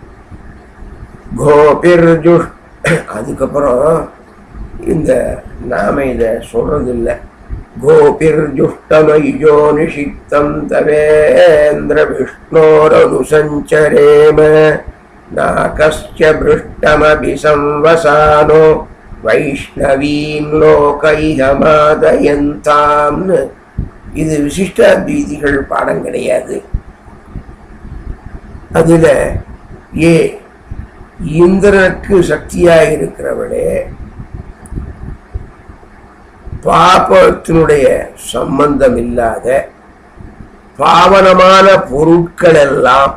கோபிர் ஜுஷ் அதுக்கப்புறம் இந்த நாம இதை சொல்றது இல்லை கோபிர் ஜுஷ்டமைஜோ நிஷிக்தம் தவேந்திர விஷ்ணோரனுசஞ்சரேம நாகஸ்ய பிருஷ்டமபி சம்வசானோ வைஷ்ணவீம் லோகைஹமாதயந்தாம்னு இது விசிஷ்டாத்வீதிகள் பாடம் கிடையாது அதுல ஏ இந்திரனுக்கு சக்தியாக இருக்கிறவளே பாபத்தினுடைய சம்பந்தம் இல்லாத பாவனமான பொருட்கள் எல்லாம்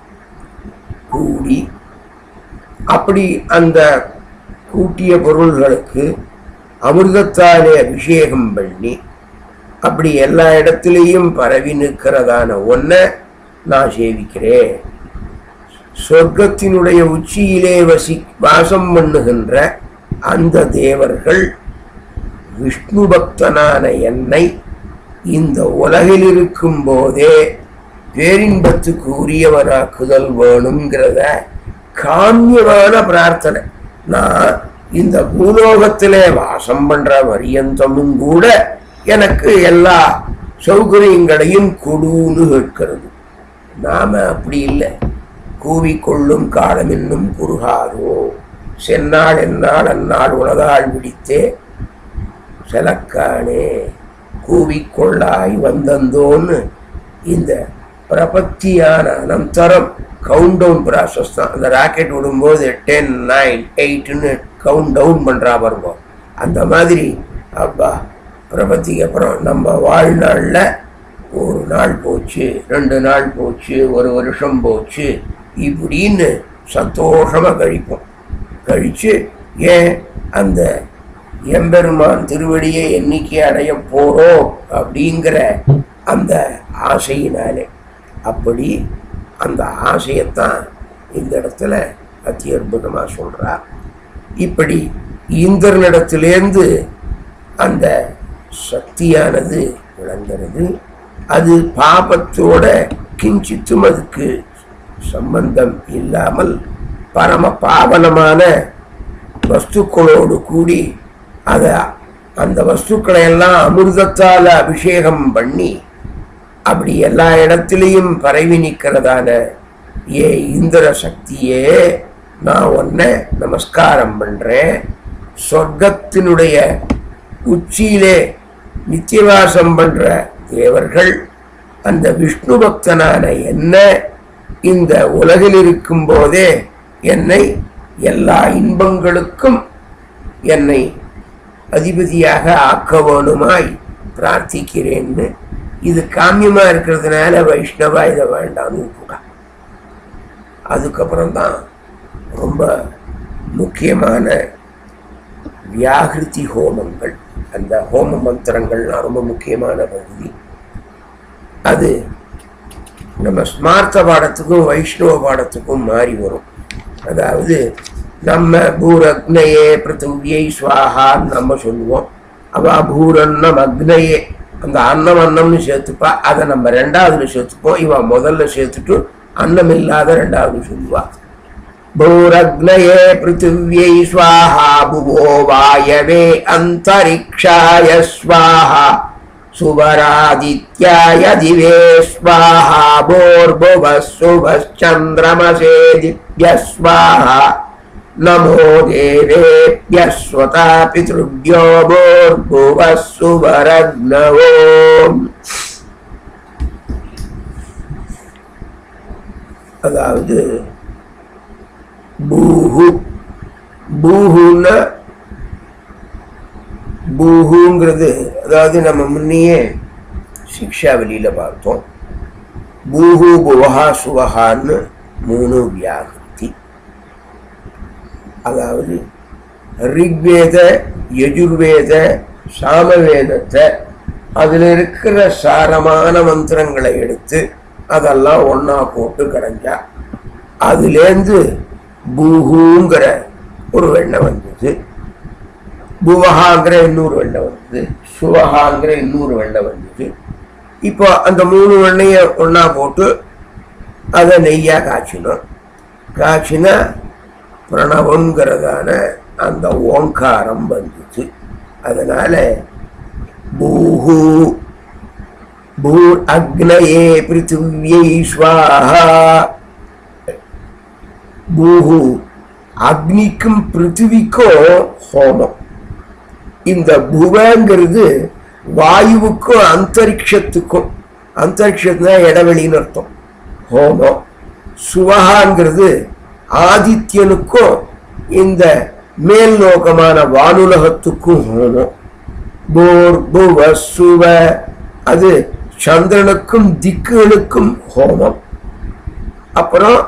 கூடி அப்படி அந்த கூட்டிய பொருள்களுக்கு அமிர்தத்தாலே அபிஷேகம் பண்ணி அப்படி எல்லா இடத்துலையும் பரவி நிற்கிறதான ஒன்றை நான் சேவிக்கிறேன் சொர்க்கத்தினுடைய உச்சியிலே வசி வாசம் பண்ணுகின்ற அந்த தேவர்கள் விஷ்ணு பக்தனான என்னை இந்த உலகில் இருக்கும் போதே பேரின்பத்துக்கு உரியவனாக்குதல் வேணுங்கிறத காமியமான பிரார்த்தனை நான் இந்த பூலோகத்திலே வாசம் பண்ற பரியந்தமும் கூட எனக்கு எல்லா சௌகரியங்களையும் கொடுன்னு கேட்கிறது நாம அப்படி இல்லை கூவிக்கொள்ளும் காலம் இன்னும் குறுகாதோ சென்னாள் என்னால் அந்நாள் உலகாள் விடித்தே செலக்கானே கூவிக்கொள்ளாய் வந்தந்தோன்னு இந்த பிரபத்தியான அனந்தரம் கவுண்ட் டவுன் ப்ராசஸ் தான் அந்த ராக்கெட் விடும்போது டென் நைன் எயிட்னு கவுண்ட் டவுன் பண்ணுறா பாருங்க அந்த மாதிரி அப்பா பிரபத்திக்கு அப்புறம் நம்ம வாழ்நாளில் ஒரு நாள் போச்சு ரெண்டு நாள் போச்சு ஒரு வருஷம் போச்சு இப்படின்னு சந்தோஷமாக கழிப்போம் கழித்து ஏன் அந்த எம்பெருமான் திருவடியை என்னைக்கு அடைய போறோம் அப்படிங்கிற அந்த ஆசையினாலே அப்படி அந்த ஆசையைத்தான் இந்த இடத்துல அத்தி அற்புதமாக சொல்றார் இப்படி இந்திரனிடத்திலேருந்து அந்த சக்தியானது விளங்குறது அது பாபத்தோட கிஞ்சித்தும் அதுக்கு சம்பந்தம் இல்லாமல் பரம பாவனமான வஸ்துக்களோடு கூடி அதை அந்த வஸ்துக்களை எல்லாம் அமிர்தத்தால் அபிஷேகம் பண்ணி அப்படி எல்லா இடத்துலையும் பரவி நிற்கிறதான ஏ இந்திர சக்தியே நான் உன்னை நமஸ்காரம் பண்றேன் சொர்க்கத்தினுடைய உச்சியிலே நித்தியவாசம் பண்ற தேவர்கள் அந்த விஷ்ணு பக்தனான என்ன இந்த உலகில் இருக்கும் போதே என்னை எல்லா இன்பங்களுக்கும் என்னை அதிபதியாக ஆக்க வேணுமாய் பிரார்த்திக்கிறேன்னு இது காமியமா இருக்கிறதுனால வைஷ்ணவா இதை வேண்டாம்னு கூட அதுக்கப்புறம் தான் ரொம்ப முக்கியமான வியாகிருதி ஹோமங்கள் அந்த ஹோம மந்திரங்கள்லாம் ரொம்ப முக்கியமான பகுதி அது நம்ம ஸ்மார்த்த பாடத்துக்கும் வைஷ்ணவ பாடத்துக்கும் மாறி வரும் அதாவது நம்ம பூரக்னையே பிருத்திவியை ஸ்வாஹான்னு நம்ம சொல்லுவோம் அவ பூரன்னம் அக்னையே அந்த அன்னம் அன்னம்னு சேர்த்துப்பா அதை நம்ம ரெண்டாவதுல சேர்த்துப்போம் இவ முதல்ல சேர்த்துட்டு அன்னம் இல்லாத ரெண்டாவது சொல்லுவா भूरग्नये पृथिव्यै स्वाहा भुवो वायवे अन्तरिक्षाय स्वाहा सुवरादित्याय दिवे स्वाहा भोर्भुवः शुभश्चन्द्रमसे दिव्यः स्वाहा नमो देवेभ्यः स्वता पितृभ्यो भोर्भुवः सुवरग्नवो அதாவது பூஹு பூஹுன்னா பூஹுங்கிறது அதாவது நம்ம முன்னையே சிக்ஷாவலியில் பார்த்தோம் பூஹு புவஹா சுவஹான்னு மூணு வியாகிருதி அதாவது ரிக்வேத யஜுர்வேத சாமவேதத்தை அதில் இருக்கிற சாரமான மந்திரங்களை எடுத்து அதெல்லாம் ஒன்றா போட்டு கடைஞ்சா அதுலேருந்து பூஹூங்கிற ஒரு வெண்ணெய் வந்தது புவஹாங்கிற இன்னொரு வெண்ணெய் வந்தது சுவஹாங்கிற இன்னொரு வெண்ணெய் வந்தது இப்போ அந்த மூணு வெண்ணையை ஒன்றா போட்டு அதை நெய்யாக காய்ச்சினோம் காய்ச்சினா பிரணவங்கிறதான அந்த ஓங்காரம் வந்துச்சு அதனால பூஹு பூர் அக்னயே பிருத்திவியை ஸ்வாஹா பூஹு அக்னிக்கும் பிருத்திவிக்கும் ஹோமம் இந்த புவங்கிறது வாயுவுக்கும் அந்தரிக்ஷத்துக்கும் அந்தரிக்ஷத்துனா இடைவெளின்னு அர்த்தம் ஹோமம் சுவகாங்கிறது ஆதித்யனுக்கும் இந்த மேல் லோகமான வானுலகத்துக்கும் ஹோமம் போர் புவ சுவ அது சந்திரனுக்கும் திக்குகளுக்கும் ஹோமம் அப்புறம்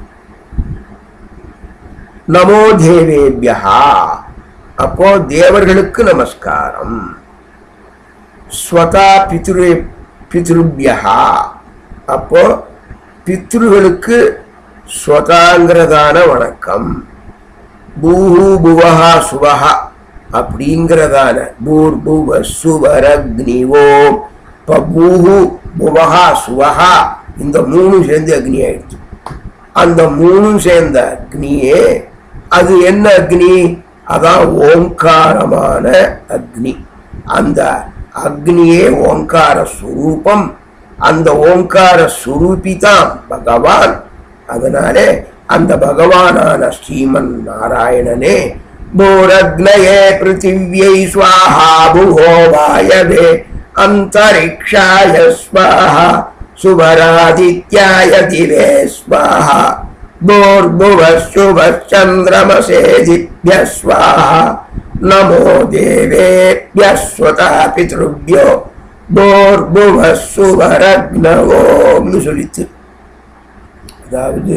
நமோ தேவேபியா அப்போ தேவர்களுக்கு நமஸ்காரம் ஸ்வதா பித்ரு பித்ருபியா அப்போ பித்ருகளுக்கு ஸ்வதாங்கிறதான வணக்கம் பூஹு புவஹா சுவஹா அப்படிங்கிறதான பூர் புவ சுவரக்னி ஓம் இப்போ பூஹு புவஹா சுவஹா இந்த மூணும் சேர்ந்து அக்னி ஆயிடுச்சு அந்த மூணும் சேர்ந்த அக்னியே அது என்ன அக்னி அதான் ஓங்காரமான அக்னி அந்த அக்னியே ஓங்கார சுரூபம் அந்த ஓங்கார சுரூபி தான் பகவான் அதனாலே அந்த பகவானான ஸ்ரீமன் நாராயணனே போரக்னயே பிருத்திவியை ஸ்வாஹா புகோ வாயவே அந்தரிக்ஷாய ஸ்வாஹா சுபராதித்யாய திவே ஸ்வாஹா भूर्भुवः स्वाहा नमो देवेभ्यः स्वतः पितृभ्यो போர்புவ சுவரக்னவோம்னு சொல்லித்து அதாவது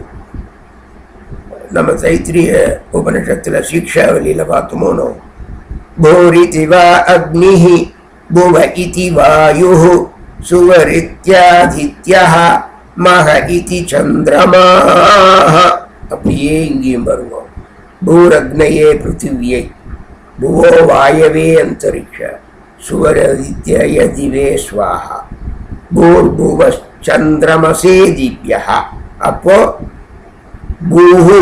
நம்ம தைத்திரிய உபனிஷத்துல சீக்ஷாவலியில பார்த்தோமோனோ போரிதி வா அக்னிஹி புவ இதி வாயுः சுவரித்யாதித்யः மக இதி சந்திரமாக அப்படியே இங்கேயும் வருவோம் பூரக்னையே பிருத்திவியை புவோ வாயவே அந்தரிக்ஷ சுவரதித்ய திவே ஸ்வாஹா பூர்புவ சந்திரமசே திவ்யா அப்போ பூஹு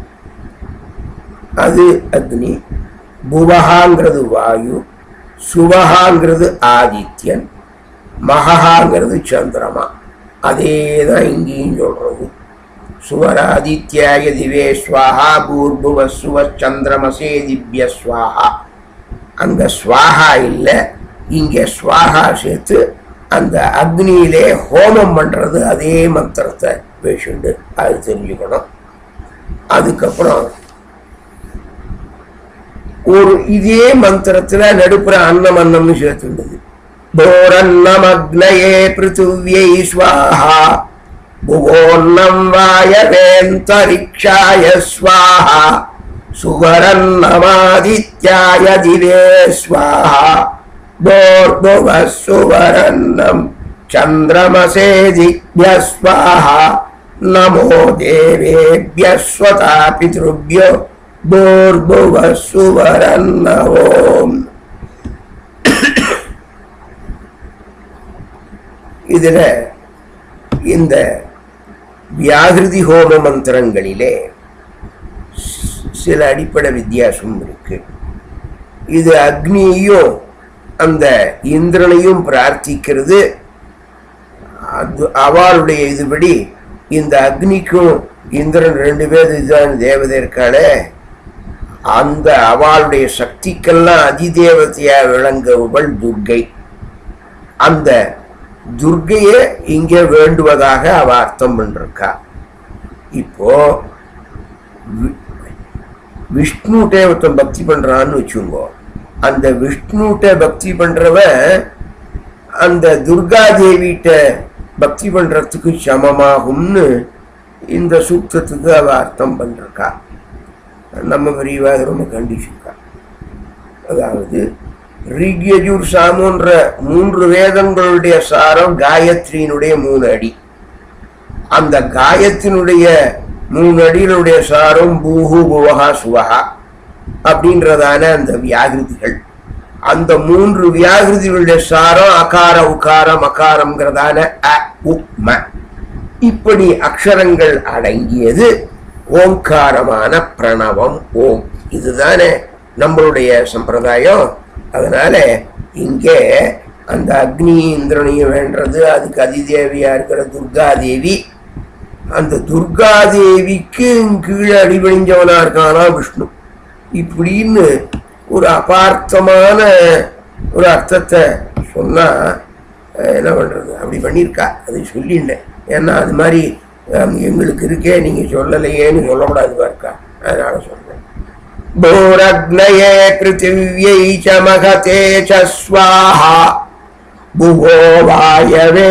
அது அக்னி புவஹாங்கிறது வாயு சுவஹாங்கிறது ஆதித்யன் மகஹாங்கிறது சந்திரமா அதே தான் இங்கேயும் சொல்றது சுவராதித்யாய திவே ஸ்வாஹா பூர்புவ சுவ சந்திரமசே திவ்ய ஸ்வாஹா அங்க ஸ்வாஹா இல்லை இங்க ஸ்வாஹா சேர்த்து அந்த அக்னியிலே ஹோமம் பண்றது அதே மந்திரத்தை பேஷண்ட் அது தெரிஞ்சுக்கணும் அதுக்கப்புறம் ஒரு இதே மந்திரத்துல நடுப்புற அன்னம் அன்னம்னு சேர்த்துண்டது போரன்னமக்னயே பிருத்திவியை ஸ்வாஹா புவோன்னம் வாயவேந்தரிக்ஷாய ஸ்வாஹா சுவரன்னமாதித்யாய திவே ஸ்வாஹா போர்புவ சுவரன்னம் சந்திரமசே திவ்ய ஸ்வாஹா நமோ தேவேभ्य स्वता पितृभ्यो போர்புவ சுவரன்னவோம் இதுல இந்த வியாகிருதி ஹோம மந்திரங்களிலே சில அடிப்படை வித்தியாசம் இருக்கு இது அக்னியையும் அந்த இந்திரனையும் பிரார்த்திக்கிறது அது அவளுடைய இதுபடி இந்த அக்னிக்கும் இந்திரன் ரெண்டு பேர் இதுதான் தேவதை இருக்காளே அந்த அவளுடைய சக்திக்கெல்லாம் அதிதேவதையா விளங்குபவள் துர்கை அந்த துர்கையை இங்கே வேண்டுவதாக அவ அர்த்தம் பண்ணிருக்கா இப்போ வி- விஷ்ணுட்டே ஒருத்தன் பக்தி பண்றான்னு வச்சுக்கோ அந்த விஷ்ணுட்ட பக்தி பண்றவன் அந்த துர்கா தேவிட்ட பக்தி பண்றதுக்கு சமமாகும்னு இந்த சூக்தத்துக்கு அவ அர்த்தம் பண்ணிருக்கா நம்ம விரிவாக ரொம்ப கண்டிச்சிருக்கா அதாவது ரிக்யஜூர் சாமுன்ற மூன்று வேதங்களுடைய சாரம் காயத்ரியினுடைய மூணு அடி அந்த காயத்தினுடைய மூணு அடியினுடைய சாரம் பூஹு புவஹா சுவஹா அப்படின்றதான அந்த வியாகிருதிகள் அந்த மூன்று வியாகிருதிகளுடைய சாரம் அகார உகார மகாரம்ங்கிறதான அ உ ம இப்படி அக்ஷரங்கள் அடங்கியது ஓங்காரமான பிரணவம் ஓம் இதுதானே நம்மளுடைய சம்பிரதாயம் அதனால இங்கே அந்த அக்னி இந்திரனையும் வேண்டது அதுக்கு அதிதேவியா இருக்கிற துர்கா தேவி அந்த துர்கா தேவிக்கு கீழே அடிபணிஞ்சவனா இருக்கானா விஷ்ணு இப்படின்னு ஒரு அபார்த்தமான ஒரு அர்த்தத்தை சொன்னா அஹ், என்ன பண்றது அப்படி பண்ணியிருக்கா அதை சொல்லிட்டேன் ஏன்னா அது மாதிரி அஹ், எங்களுக்கு இருக்கே நீங்க சொல்லலையேன்னு சொல்லக்கூடாது இருக்கா அதனால சொல்றேன் भूरग्नये पृथिव्यै च महते च स्वाहा भुवो वायवे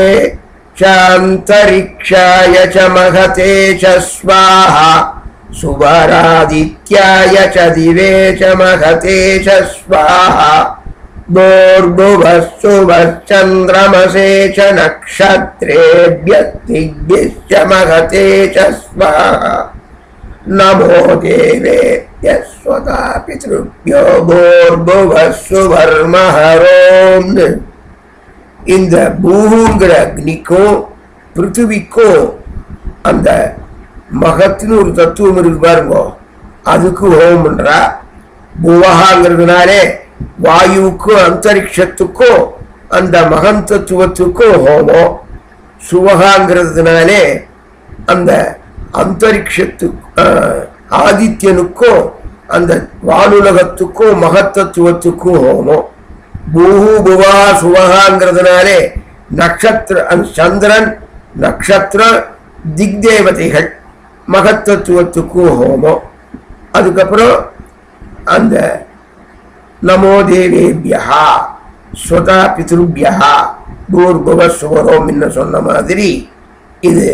चान्तरिक्षाय च महते च स्वाहा सुवरादित्याय च दिवे च महते च स्वाहा भूर्भुवः सुवश्चन्द्रमसे च नक्षत्रेभ्यः दिग्भिश्च महते च स्वाहा नमो देवेभ्यः स्वता पितृभ्यो भूर्भुवः सुवर्महरोम् இந்த பூங்கிற அக்னிக்கும் பிருத்திவிக்கும் அந்த மகத்தின்னு ஒரு தத்துவம் இருக்கு பாருங்க அதுக்கு ஹோமம் பண்றா புவகாங்கிறதுனாலே வாயுவுக்கும் அந்தரிக்ஷத்துக்கும் அந்த மகன் தத்துவத்துக்கும் ஹோமம் சுவகாங்கிறதுனாலே அந்த அந்தரிக்ஷத்து ஆஹ், ஆதித்யனுக்கும் அந்த வானுலகத்துக்கும் மகத்தத்துவத்துக்கும் ஹோமம் பூஹு புவா சுவகாங்கிறதுனாலே நட்சத்திர அந்த சந்திரன் நட்சத்திர திக்தேவதைகள் மகத்தத்துவத்துக்கும் ஹோமம் அதுக்கப்புறம் அந்த நமோ தேவேபியா ஸ்வதா பித்ருபியா பூர்புவ சுவரோம் என்ன சொன்ன மாதிரி இது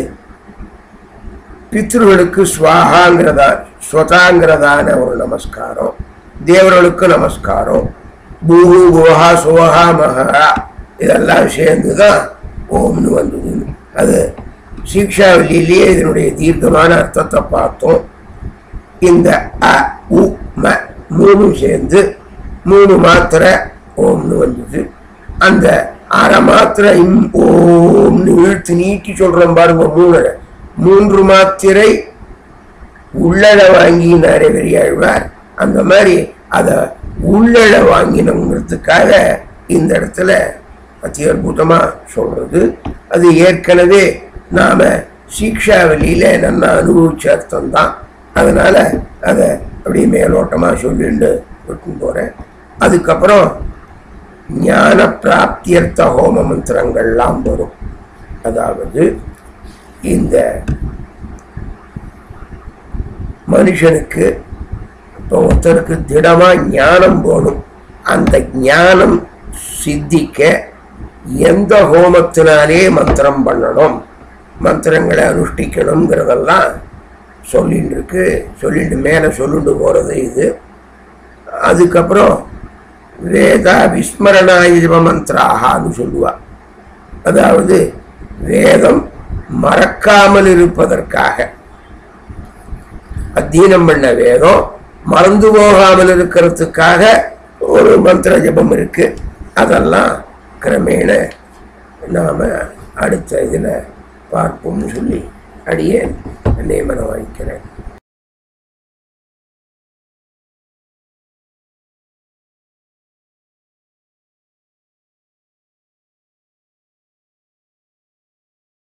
பித்ருகளுக்கு ஸ்வாகாங்கிறதா ஸ்வதாங்கிறதான ஒரு நமஸ்காரம் தேவர்களுக்கு நமஸ்காரம் பூஹு புவஹா சுவஹா மகா இதெல்லாம் சேர்ந்து தான் ஓம்னு வந்தது அது சீக்ஷாவளியிலேயே இதனுடைய தீர்க்கமான அர்த்தத்தை பார்த்தோம் இந்த அ உ ம மூணு சேர்ந்து மூணு மாத்திரை ஓம்னு வந்தது அந்த அரை மாத்திரை இம் ஓம்னு இழுத்து நீட்டி சொல்றோம் பாருங்க மூணு மூன்று மாத்திரை உள்ளழ வாங்கினாரே பெரியாழ்வார் அந்த மாதிரி அதை உள்ளழ வாங்கினோங்கிறதுக்காக இந்த இடத்துல அதி அற்புதமா சொல்றது அது ஏற்கனவே நாம சீக்ஷாவளியில நல்லா அனுபவிச்ச அர்த்தம் தான் அதனால அதை அப்படியே மேலோட்டமா சொல்லிட்டு விட்டு போறேன் அதுக்கப்புறம் ஞான பிராப்தியர்த்த ஹோம மந்திரங்கள்லாம் வரும் அதாவது இந்த மனுஷனுக்கு இப்போ ஒருத்தருக்கு திடமா ஞானம் போகணும் அந்த ஞானம் சித்திக்க எந்த ஹோமத்தினாலே மந்திரம் பண்ணணும் மந்திரங்களை அனுஷ்டிக்கணுங்கிறதெல்லாம் சொல்லிட்டு இருக்கு சொல்லிட்டு மேலே சொல்லிட்டு போகிறது இது அதுக்கப்புறம் வேதா விஸ்மரணாய ஜப மந்திராகான்னு சொல்லுவா அதாவது வேதம் மறக்காமல் இருப்பதற்காக அத்தீனம் பண்ண வேதம் மறந்து போகாமல் இருக்கிறதுக்காக ஒரு மந்திர ஜபம் இருக்கு அதெல்லாம் கிரமேண நாம அடுத்த இதில் பார்ப்போம்னு சொல்லி அடியே நியமனம் வாங்கிக்கிறேன்